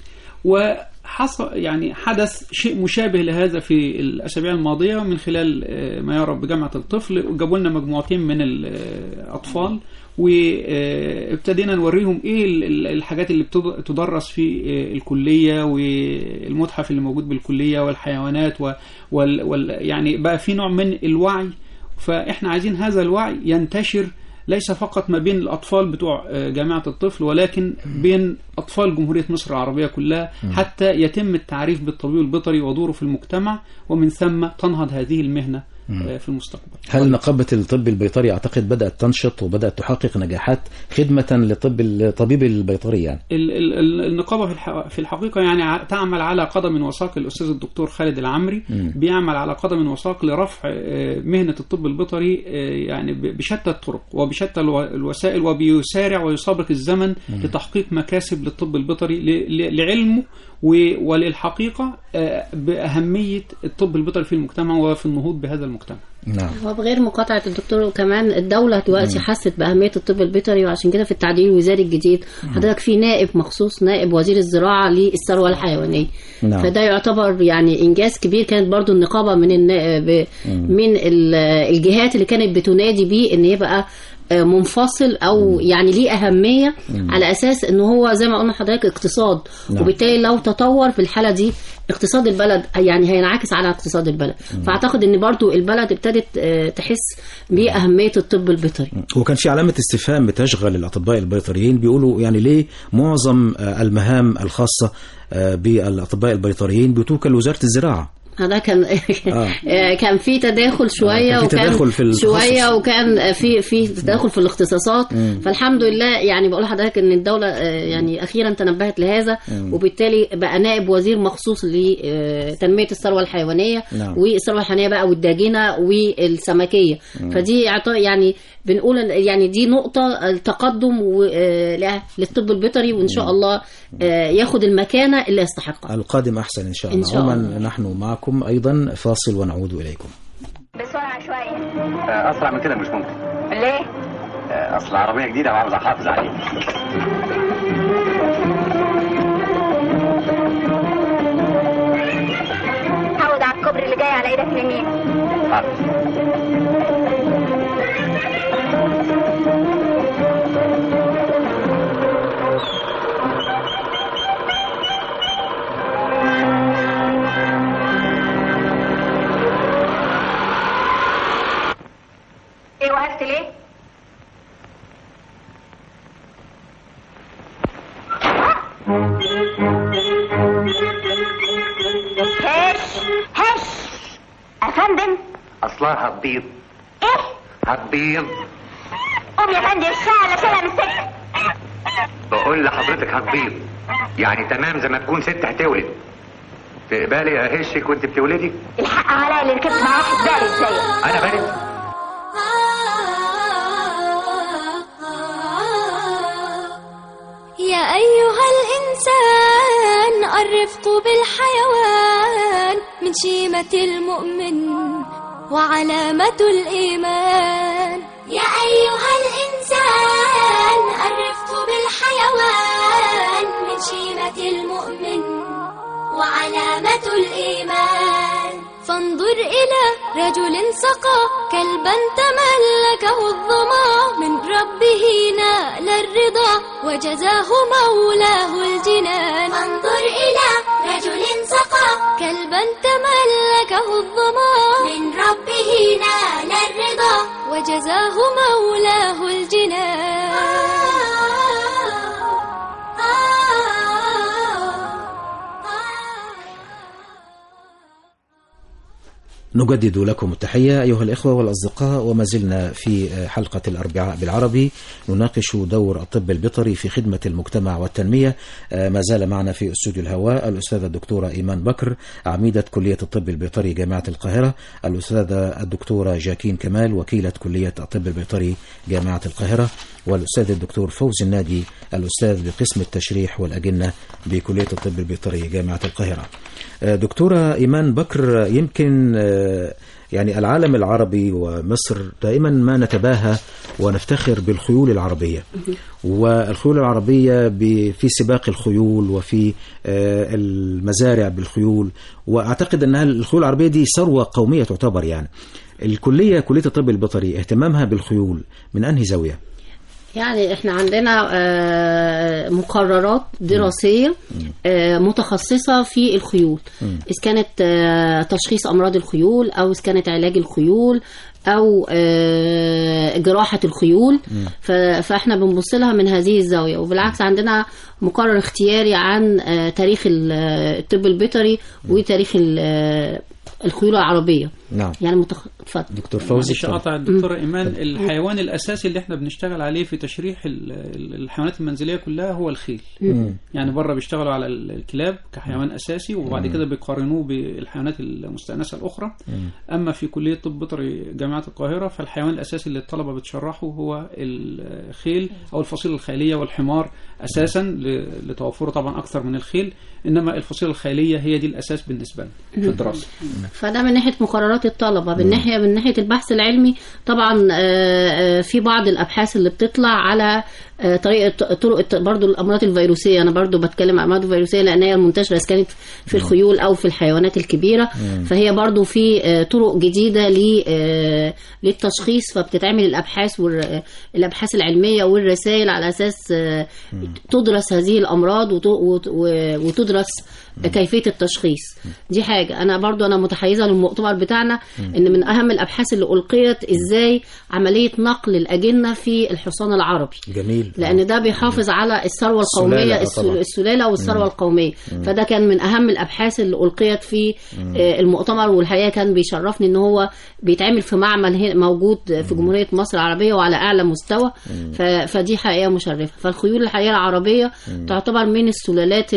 S7: وحصل يعني حدث شيء مشابه لهذا في الاسابيع الماضيه من خلال آه، ما يعرف بجامعه الطفل وجابوا لنا مجموعتين من الاطفال وابتدينا نوريهم ايه ال- ال- الحاجات اللي بتد- تدرس في آه، الكليه والمتحف اللي موجود بالكليه والحيوانات و- وال وال يعني بقى في نوع من الوعي فاحنا عايزين هذا الوعي ينتشر ليس فقط ما بين الأطفال بتوع آه، جامعة الطفل ولكن بين أطفال جمهورية مصر العربية كلها حتى يتم التعريف بالطبيب البيطري ودوره في المجتمع ومن ثم تنهض هذه المهنة آه، في المستقبل
S3: هل نقابة الطب البيطري أعتقد بدأت تنشط وبدأت تحقق نجاحات خدمة للطب الطبيب البيطري يعني
S7: ال- ال- ال- النقابة في الح- في الحقيقة يعني ع- تعمل على قدم وساق الأستاذ الدكتور خالد العمري
S3: مم.
S7: بيعمل على قدم وساق لرفع آه، مهنة الطب البيطري آه، يعني ب- بشتى الطرق وبشتى الو- الوسائل وبيسارع ويسابق الزمن لتحقيق مكاسب للطب البيطري ل- ل- لعلمه و- وللحقيقة آه، بأهمية الطب البيطري في المجتمع وفي النهوض بهذا المجتمع
S3: نعم
S6: وبغير مقاطعة الدكتور وكمان الدولة دلوقتي حست بأهمية الطب البيطري وعشان كده في التعديل الوزاري الجديد حضرتك في نائب مخصوص نائب وزير الزراعة للثروة الحيوانية
S3: نعم.
S6: فده يعتبر يعني إنجاز كبير كانت برضو النقابة من النا- من ال- الجهات اللي كانت بتنادي بيه إن يبقى آه، منفصل او يعني ليه اهميه على اساس ان هو زي ما قلنا لحضرتك اقتصاد
S3: نعم.
S6: وبالتالي لو تطور في الحاله دي اقتصاد البلد يعني هينعكس على اقتصاد البلد فاعتقد ان برضو البلد ابتدت آه، تحس باهميه الطب البيطري
S3: وكان في علامة استفهام بتشغل الأطباء البيطريين بيقولوا يعني ليه معظم آه، المهام الخاصة آه، بالأطباء البيطريين بتوكل وزارة الزراعة
S6: هذا كان آه، كان في تداخل شويه
S3: آه، كان في
S6: وكان
S3: تداخل في التخصص.
S6: شويه وكان في في تداخل في الاختصاصات فالحمد لله يعني بقول لحضرتك ان الدوله آه، يعني اخيرا تنبهت لهذا وبالتالي بقى نائب وزير مخصوص لتنميه الثروه الحيوانيه
S3: نعم.
S6: والثروه الحيوانيه بقى والداجنه والسمكيه فدي إعطاء يعني بنقول إن- يعني دي نقطه التقدم و- آه، لا- للطب البيطري وان شاء الله آه، ياخد المكانه اللي يستحقها
S3: القادم أحسن إن شاء
S6: إن
S3: الله
S6: شاء
S3: عموما
S6: الله.
S3: نحن معكم أيضا فاصل ونعود إليكم
S8: بسرعة شوية
S10: آه، اسرع من كده مش ممكن
S8: ليه؟
S10: آه، اصل عربيه جديده وعاوز احافظ عليها
S8: عود على الكوبري اللي جاي على ايدك اليمين
S10: حاضر.
S8: ايه وقفت ليه؟ هش هش افندم
S10: اصلها هتبيض
S8: ايه؟
S10: هتبيض
S8: قوم يا فندم الشعلة شالها من السكة
S10: بقول لحضرتك هتبيض يعني تمام زي ما تكون ست هتولد تقبلي اهشك وانت بتولدي
S8: الحق عليا اللي ركبت مع واحد بارد زيك
S10: انا بارد
S12: يا أيها الإنسان الرفق بالحيوان من شيمة المؤمن وعلامة الإيمان يا أيها الإنسان الرفق بالحيوان من شيمة المؤمن وعلامة الإيمان فانظر إلى رجل سقى كلبا تملكه الظما من ربه نال الرضا وجزاه مولاه الجنان فانظر إلى رجل سقى كلبا تملكه الظما من ربه نال الرضا فجزاه مولاه الجنان
S3: نجدد لكم التحية أيها الإخوة والأصدقاء وما زلنا في حلقة الأربعاء بالعربي نناقش دور الطب البيطري في خدمة المجتمع والتنمية ما زال معنا في استوديو الهواء الأستاذة الدكتورة إيمان بكر عميدة كلية الطب البيطري جامعة القاهرة الأستاذة الدكتورة جاكين كمال وكيلة كلية الطب البيطري جامعة القاهرة والأستاذ الدكتور فوزي النادي الأستاذ بقسم التشريح والأجنة بكلية الطب البيطري جامعة القاهرة دكتورة إيمان بكر يمكن يعني العالم العربي ومصر دائما ما نتباهى ونفتخر بالخيول العربية والخيول العربية في سباق الخيول وفي المزارع بالخيول وأعتقد أن الخيول العربية دي ثروة قومية تعتبر يعني الكلية كلية الطب البيطري اهتمامها بالخيول من أنهي زاوية؟
S6: يعني احنا عندنا مقررات دراسية متخصصة في الخيول إذا كانت تشخيص أمراض الخيول أو إذا كانت علاج الخيول أو جراحة الخيول فاحنا بنبص لها من هذه الزاوية وبالعكس عندنا مقرر اختياري عن تاريخ الطب البيطري وتاريخ الخيول العربية
S3: نعم
S6: يعني متخ... اتفضل
S3: دكتور فوزي
S7: مش قطع الدكتورة إيمان الحيوان الأساسي اللي احنا بنشتغل عليه في تشريح الحيوانات المنزلية كلها هو الخيل
S6: مم.
S7: يعني بره بيشتغلوا على الكلاب كحيوان أساسي وبعد كده بيقارنوه بالحيوانات المستأنسة الأخرى أما في كلية طب بيطري جامعة القاهرة فالحيوان الأساسي اللي الطلبة بتشرحه هو الخيل أو الفصيلة الخيلية والحمار أساسا لتوفره طبعا أكثر من الخيل إنما الفصيلة الخيلية هي دي الأساس بالنسبة لنا في الدراسة
S6: فده من ناحيه مقررات الطلبه من ناحيه من ناحيه البحث العلمي طبعا في بعض الابحاث اللي بتطلع على طريقه طرق برضو الامراض الفيروسيه انا برضو بتكلم عن الامراض الفيروسيه لان هي المنتشره اذا كانت في الخيول او في الحيوانات الكبيره فهي برضو في طرق جديده للتشخيص فبتتعمل الابحاث والابحاث العلميه والرسائل على اساس تدرس هذه الامراض وتدرس كيفيه التشخيص دي حاجه انا برضو انا متحيزه للمؤتمر بتاعنا ان من اهم الابحاث اللي القيت ازاي عمليه نقل الاجنه في الحصان العربي
S3: جميل
S6: لان ده بيحافظ على الثروه القوميه
S3: السلالة,
S6: السلاله والثروه القوميه فده كان من اهم الابحاث اللي القيت في المؤتمر والحقيقه كان بيشرفني ان هو بيتعمل في معمل موجود في جمهوريه مصر العربيه وعلى اعلى مستوى فدي حقيقه مشرفه فالخيول الحقيقه العربيه تعتبر من السلالات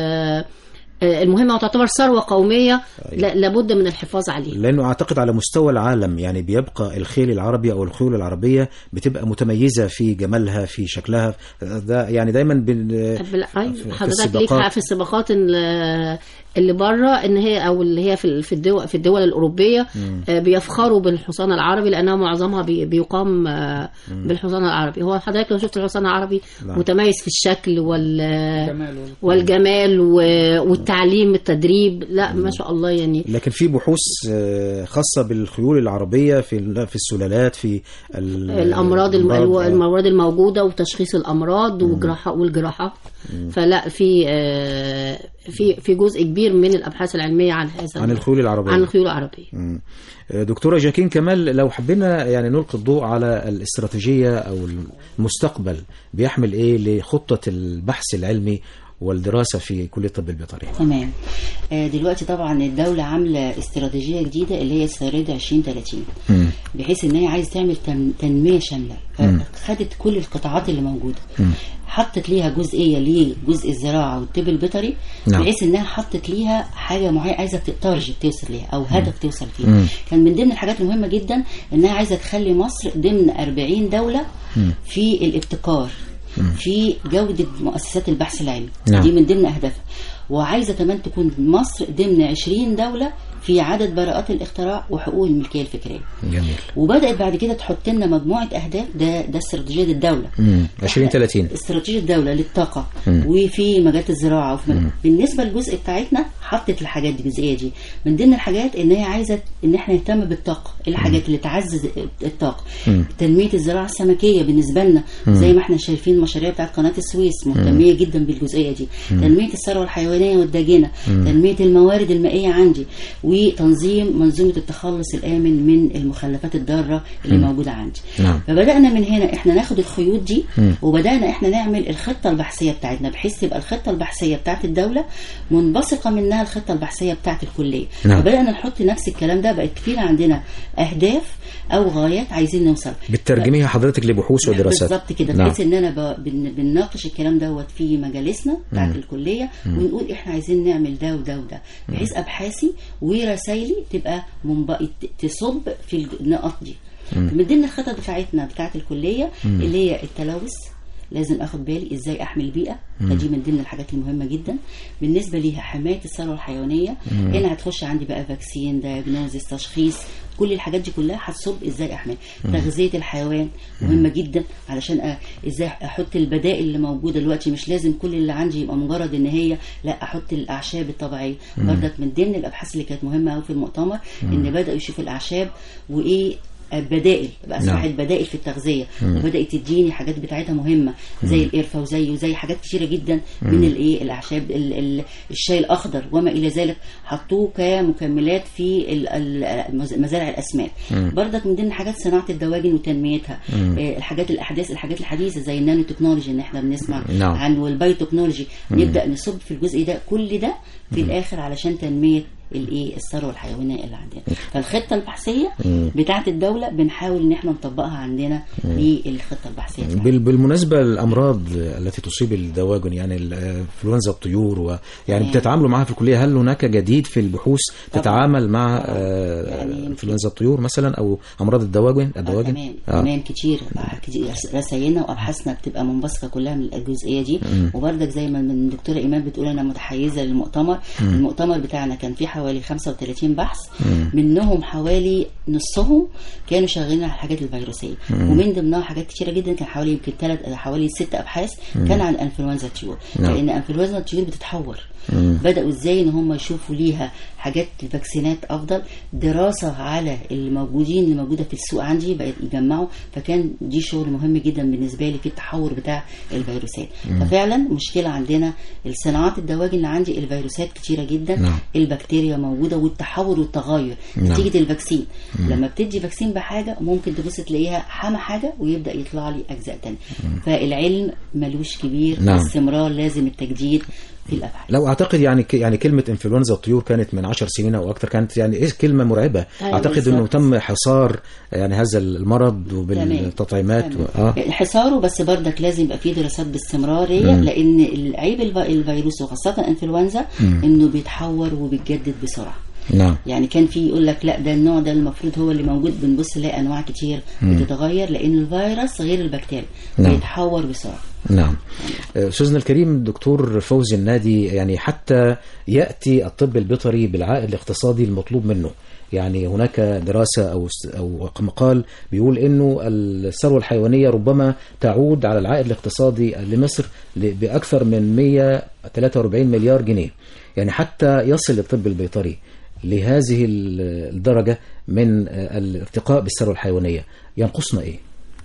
S6: المهمة وتعتبر ثروة قومية لابد من الحفاظ عليها
S3: لأنه أعتقد على مستوى العالم يعني بيبقى الخيل العربي أو الخيول العربية بتبقى متميزة في جمالها في شكلها ده يعني دايما بن
S6: في حضرتك ليك في السباقات اللي بره ان هي او اللي هي في في الدول في الدول الاوروبيه مم. بيفخروا بالحصان العربي لانها معظمها بي بيقام بالحصان العربي هو حضرتك لو شفت الحصان العربي لا. متميز في الشكل وال والجمال والتعليم التدريب لا ما شاء الله يعني
S3: لكن في بحوث خاصه بالخيول العربيه في في السلالات في
S6: الامراض المواد الموجوده وتشخيص الامراض والجراحات فلا في في في جزء كبير من الابحاث العلميه عن هذا
S3: عن الخيول العربيه
S6: عن الخيول العربيه
S3: دكتوره جاكين كمال لو حبينا يعني نلقي الضوء على الاستراتيجيه او المستقبل بيحمل ايه لخطه البحث العلمي والدراسة في كلية الطب البيطري
S5: تمام دلوقتي طبعا الدولة عاملة استراتيجية جديدة اللي هي استراتيجية 2030 م. بحيث ان هي عايز تعمل تنمية شاملة خدت كل القطاعات اللي موجودة م. حطت ليها جزئية لجزء الزراعة والطب البيطري نعم. بحيث انها حطت ليها حاجة معينة عايزة تارجت توصل ليها او هدف توصل فيه م. كان من ضمن الحاجات المهمة جدا انها عايزة تخلي مصر ضمن 40 دولة م. في الابتكار في جودة مؤسسات البحث العلمي نعم. دي من ضمن أهدافها وعايزة كمان تكون مصر ضمن 20 دولة في عدد براءات الاختراع وحقوق الملكية الفكرية
S3: جميل
S5: وبدأت بعد كده تحط لنا مجموعة أهداف ده ده استراتيجية الدولة
S3: 2030
S5: استراتيجية الدولة للطاقة مم. وفي مجالات الزراعة وفي مجال. بالنسبة للجزء بتاعتنا حطت الحاجات دي الجزئيه دي من ضمن الحاجات ان هي عايزه ان احنا نهتم بالطاقه ايه الحاجات اللي تعزز الطاقه تنميه الزراعه السمكيه بالنسبه لنا زي ما احنا شايفين المشاريع بتاعت قناه السويس مهتميه جدا بالجزئيه دي تنميه الثروه الحيوانيه والداجنه تنميه الموارد المائيه عندي وتنظيم منظومه التخلص الامن من المخلفات الضاره اللي موجوده عندي
S3: نعم.
S5: فبدانا من هنا احنا ناخد الخيوط دي وبدانا احنا نعمل الخطه البحثيه بتاعتنا بحيث تبقى الخطه البحثيه بتاعت الدوله منبثقه منها الخطه البحثيه بتاعت الكليه
S3: نعم.
S5: فبدانا نحط نفس الكلام ده بقت كتير عندنا اهداف او غايات عايزين نوصل
S3: بترجميها حضرتك لبحوث ودراسات
S5: بالظبط كده
S3: نعم.
S5: بحيث ان انا ب... بن... بنناقش الكلام دوت في مجالسنا بتاعت الكليه ونقول احنا عايزين نعمل ده وده وده بحيث ابحاثي ورسايلي تبقى منب... ت- تصب في النقط دي من ضمن الخطط بتاعتنا بتاعت الكليه اللي هي التلوث لازم اخد بالي ازاي احمي البيئه فدي من ضمن الحاجات المهمه جدا بالنسبه ليها حمايه الثروه الحيوانيه هنا هتخش عندي بقى فاكسين دايجنوزيس تشخيص كل الحاجات دي كلها هتصب ازاي احمي تغذيه الحيوان مهمه جدا علشان أ- ازاي احط البدائل اللي موجوده دلوقتي مش لازم كل اللي عندي يبقى مجرد ان هي لا احط الاعشاب الطبيعيه برضك من ضمن الابحاث اللي كانت مهمه قوي في المؤتمر ان بداوا يشوفوا الاعشاب وايه بدائل بقى اصبحت
S3: نعم.
S5: بدائل في التغذيه وبدات تديني حاجات بتاعتها مهمه زي القرفه وزي وزي حاجات كتيره جدا من الايه الاعشاب ال- ال- الشاي الاخضر وما الى ذلك حطوه كمكملات في ال- ال- مز- مزارع الاسماك برضك من ضمن حاجات صناعه الدواجن وتنميتها آه، الحاجات الاحداث الحاجات الحديثه زي النانو تكنولوجي ان احنا بنسمع
S3: نعم.
S5: عن والبايوتكنولوجي نبدا نصب في الجزء ده كل ده في الاخر علشان تنميه الايه الثروه الحيوانيه اللي عندنا فالخطه البحثيه بتاعه الدوله بنحاول ان احنا نطبقها عندنا للخطه البحثيه بتاعتنا.
S3: بال- بالمناسبة الأمراض التي تصيب الدواجن يعني انفلونزا الطيور و يعني
S5: تمام.
S3: بتتعاملوا معها في الكلية هل هناك جديد في البحوث
S5: طبعاً.
S3: تتعامل مع
S5: طبعاً.
S3: آه،
S5: يعني
S3: انفلونزا الطيور مثلا أو أمراض الدواجن
S5: آه
S3: الدواجن
S5: تمام
S3: آه.
S5: تمام كتير آه، كتير رسايلنا وابحاثنا بتبقى منبثقه كلها من الجزئيه دي وبرضك زي ما من الدكتوره ايمان بتقول انا متحيزه للمؤتمر المؤتمر بتاعنا كان فيه حوالي 35 بحث منهم حوالي نصهم كانوا شغالين على الحاجات الفيروسيه ومن ضمنها حاجات كتيره جدا كان حوالي يمكن ثلاث حوالي ست ابحاث كان عن انفلونزا الطيور
S3: نعم.
S5: لان انفلونزا الطيور بتتحور بداوا ازاي ان هم يشوفوا ليها حاجات فاكسينات افضل دراسه على الموجودين اللي موجوده في السوق عندي بقت يجمعوا فكان دي شغل مهم جدا بالنسبه لي في التحور بتاع الفيروسات ففعلا مشكله عندنا الصناعات الدواجن اللي عندي الفيروسات كتيره جدا
S3: نعم.
S5: البكتيريا موجوده والتحور والتغير
S3: نعم.
S5: نتيجه الفاكسين لما بتدي فاكسين بحاجه ممكن تبص تلاقيها حمى حاجه ويبدا يطلع لي اجزاء تانية فالعلم ملوش كبير
S3: نعم.
S5: باستمرار لازم التجديد في الابحاث
S3: لو اعتقد يعني ك- يعني كلمه انفلونزا الطيور كانت من عشر سنين او اكثر كانت يعني ايه كلمه مرعبه
S5: أيوة
S3: اعتقد انه
S5: بالظبط.
S3: تم حصار يعني هذا المرض وبالتطعيمات و...
S5: تمام.
S3: اه
S5: حصاره بس بردك لازم يبقى فيه دراسات باستمراريه
S3: مم.
S5: لان العيب الف- الفيروس وخاصه الانفلونزا انه بيتحور وبيتجدد بسرعه
S3: نعم
S5: يعني كان في يقول لك لا ده النوع ده المفروض هو اللي موجود بنبص نلاقي انواع كتير بتتغير لان الفيروس غير البكتيريا
S3: نعم.
S5: بيتحور بسرعه
S3: نعم استاذنا الكريم الدكتور فوزي النادي يعني حتى ياتي الطب البيطري بالعائد الاقتصادي المطلوب منه يعني هناك دراسة أو أو مقال بيقول إنه الثروة الحيوانية ربما تعود على العائد الاقتصادي لمصر ل- بأكثر من 143 مليار جنيه يعني حتى يصل الطب البيطري لهذه ال- الدرجة من الارتقاء بالثروة الحيوانية ينقصنا إيه؟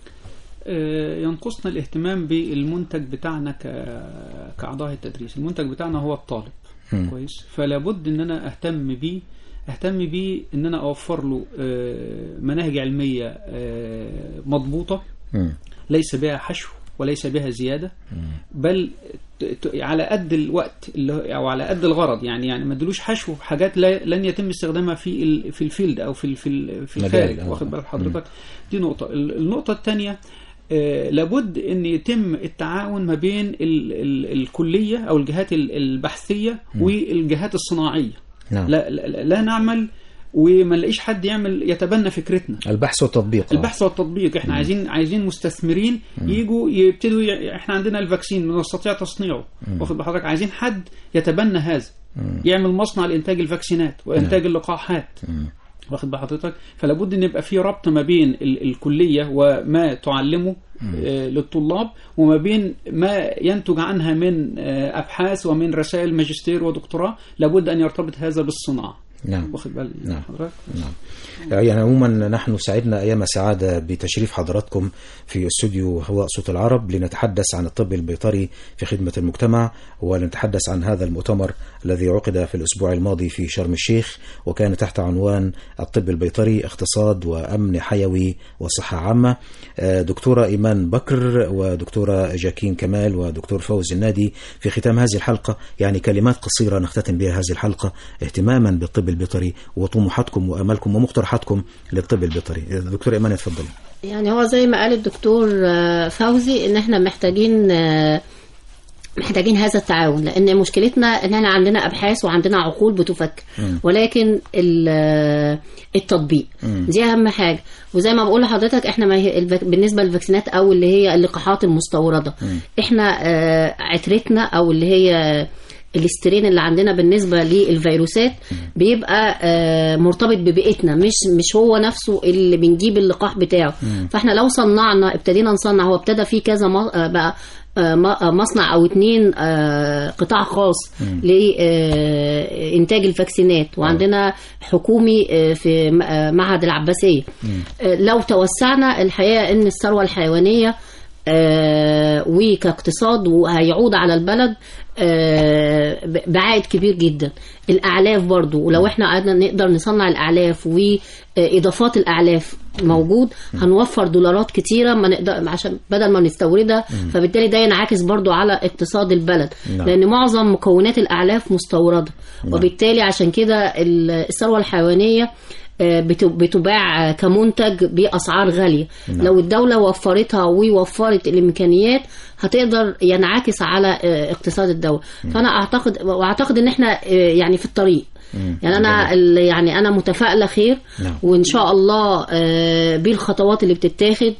S7: آه، ينقصنا الاهتمام بالمنتج بتاعنا ك- كأعضاء التدريس المنتج بتاعنا هو الطالب
S3: مم.
S7: كويس فلا بد ان انا اهتم بيه اهتم بيه ان انا اوفر له آه، مناهج علميه آه، مضبوطه
S3: مم.
S7: ليس بها حشو وليس بها زياده بل ت- ت- على قد الوقت اللي هو- او على قد الغرض يعني يعني ما ادلوش حشو في حاجات لا لن يتم استخدامها في ال- في الفيلد او في ال- في ال- في
S3: مجال،
S7: الخارج
S3: آه.
S7: واخد بال حضرتك دي نقطه ال- النقطه الثانيه آه، لابد ان يتم التعاون ما بين ال ال الكليه او الجهات ال- البحثيه والجهات الصناعيه
S3: نعم
S7: لا, لا, لا نعمل وما نلاقيش حد يعمل يتبنى فكرتنا
S3: البحث والتطبيق آه.
S7: البحث والتطبيق احنا عايزين عايزين مستثمرين يجوا يبتدوا ي... احنا عندنا الفاكسين نستطيع تصنيعه واخد بحضرتك عايزين حد يتبنى هذا يعمل مصنع لانتاج الفاكسينات وانتاج اللقاحات واخد بال حضرتك فلا بد ان يبقى في ربط ما بين ال- الكليه وما تعلمه آه، للطلاب وما بين ما ينتج عنها من آه، ابحاث ومن رسائل ماجستير ودكتوراه لابد ان يرتبط هذا بالصناعه
S3: نعم
S7: واخد بال
S3: نعم.
S7: حضرتك
S3: نعم يعني عموما نحن سعدنا أيام سعادة بتشريف حضراتكم في استوديو هواء صوت العرب لنتحدث عن الطب البيطري في خدمة المجتمع ولنتحدث عن هذا المؤتمر الذي عقد في الأسبوع الماضي في شرم الشيخ وكان تحت عنوان الطب البيطري اقتصاد وأمن حيوي وصحة عامة آه، دكتورة إيمان بكر ودكتورة جاكين كمال ودكتور فوز النادي في ختام هذه الحلقة يعني كلمات قصيرة نختتم بها هذه الحلقة اهتماما بالطب البيطري وطموحاتكم وأملكم ومقترحاتكم للطب البيطري دكتور إيمان اتفضلي
S6: يعني هو زي ما قال الدكتور آه، فوزي ان احنا محتاجين آه، محتاجين هذا التعاون لان مشكلتنا ان احنا عندنا ابحاث وعندنا عقول بتفكر
S13: مم.
S6: ولكن ال- آه، التطبيق
S13: مم.
S6: دي اهم حاجه وزي ما بقول لحضرتك احنا ما هي الفاك- بالنسبه للفاكسينات او اللي هي اللقاحات المستورده احنا آه، عترتنا او اللي هي الاسترين اللي عندنا بالنسبه للفيروسات بيبقى آه، مرتبط ببيئتنا مش مش هو نفسه اللي بنجيب اللقاح بتاعه
S13: مم.
S6: فاحنا لو صنعنا ابتدينا نصنع هو ابتدى في كذا م- آه، بقى آه، م- آه، مصنع او اتنين آه، قطاع خاص
S13: مم.
S6: لانتاج الفاكسينات وعندنا حكومي آه، في م- آه، معهد العباسيه آه، لو توسعنا الحقيقه ان الثروه الحيوانيه آه، وكاقتصاد وهيعود على البلد آه، ب- بعائد كبير جدا الاعلاف برضو ولو احنا قعدنا نقدر نصنع الاعلاف واضافات الاعلاف موجود هنوفر دولارات كتيره ما نقدر عشان بدل ما نستوردها
S13: مم.
S6: فبالتالي ده ينعكس برضو على اقتصاد البلد
S13: نعم.
S6: لان معظم مكونات الاعلاف مستورده
S13: نعم.
S6: وبالتالي عشان كده ال- الثروه الحيوانيه آه، بت- بتباع آه، كمنتج باسعار غاليه
S13: نعم.
S6: لو الدوله وفرتها ووفرت الامكانيات هتقدر ينعكس على آه، اقتصاد الدوله فانا اعتقد واعتقد ان احنا آه، يعني في الطريق يعني انا ال- يعني انا متفائله خير
S3: نعم.
S6: وان شاء الله آه، بالخطوات اللي بتتاخد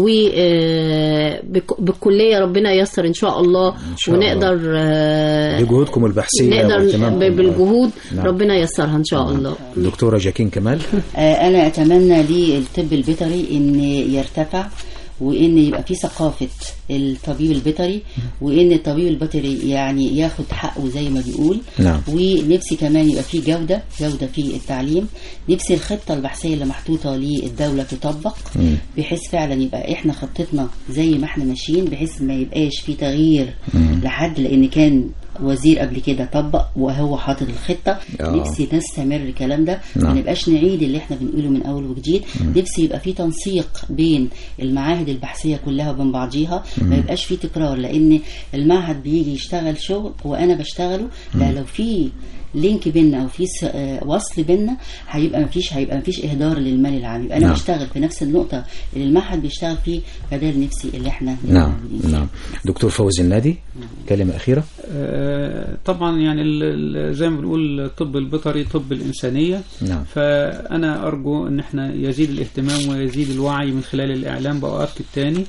S6: وبالكليه ربنا ييسر ان شاء الله
S3: شاء الله.
S6: ونقدر آه،
S3: بجهودكم البحثية
S6: نقدر
S3: واهتمامكم
S6: ب- بالجهود
S3: نعم.
S6: ربنا ييسرها ان شاء الله
S3: دكتورة جاكين كمال
S5: آه، انا اتمنى للطب البيطري ان يرتفع وان يبقى في ثقافه الطبيب البيطري وان الطبيب البيطري يعني ياخد حقه زي ما بيقول
S3: نعم.
S5: ونفسي كمان يبقى في جوده جوده في التعليم نفسي الخطه البحثيه اللي محطوطه للدوله تطبق
S3: مم.
S5: بحيث فعلا يبقى احنا خطتنا زي ما احنا ماشيين بحيث ما يبقاش في تغيير
S3: مم.
S5: لحد لان كان وزير قبل كده طبق وهو حاطط الخطه
S3: آه.
S5: نفسي نستمر الكلام ده ما
S3: نعم.
S5: نبقاش نعيد اللي احنا بنقوله من اول وجديد
S3: مم.
S5: نفسي يبقى في تنسيق بين المعاهد البحثيه كلها وبين بعضيها ما
S3: مم.
S5: يبقاش في تكرار لان المعهد بيجي يشتغل شغل وانا بشتغله لا
S3: مم.
S5: لو في لينك بينا او في س- آه، وصل بينا هيبقى مفيش هيبقى مفيش اهدار للمال العام يبقى انا
S3: نعم.
S5: بشتغل في نفس النقطه اللي المعهد بيشتغل فيه فده نفسي اللي احنا
S3: نعم نعم دكتور فوز النادي كلمة أخيرة
S7: آه، طبعا يعني ال- ال- زي ما بنقول الطب البيطري طب الإنسانية
S3: نعم.
S7: فأنا أرجو أن احنا يزيد الاهتمام ويزيد الوعي من خلال الإعلام بأؤكد تاني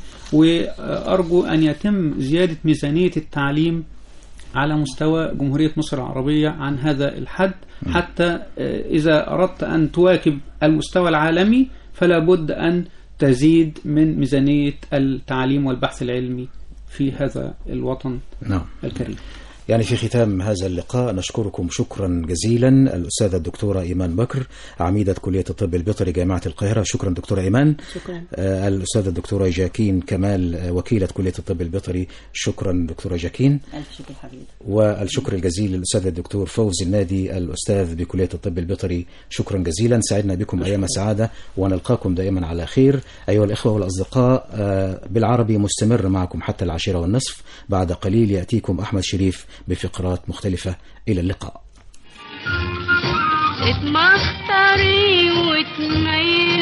S7: وأرجو أن يتم زيادة ميزانية التعليم على مستوى جمهورية مصر العربية عن هذا الحد حتى آه، إذا أردت أن تواكب المستوى العالمي فلا بد أن تزيد من ميزانية التعليم والبحث العلمي في هذا الوطن
S3: نعم
S7: الكريم
S3: يعني في ختام هذا اللقاء نشكركم شكرا جزيلا الأستاذة الدكتورة إيمان بكر عميدة كلية الطب البيطري جامعة القاهرة شكرا دكتورة إيمان
S6: شكرا
S3: آه، الأستاذة الدكتورة جاكين كمال آه، وكيلة كلية الطب البيطري شكرا دكتورة جاكين
S5: الف شكر حبيبي
S3: والشكر الجزيل للأستاذ الدكتور فوز النادي الأستاذ بكلية الطب البيطري شكرا جزيلا سعدنا بكم أيام سعادة ونلقاكم دائما على خير أيها الإخوة والأصدقاء آه، بالعربي مستمر معكم حتى العاشرة والنصف بعد قليل يأتيكم أحمد شريف بفقرات مختلفة إلى اللقاء
S12: اتمختري وتميلي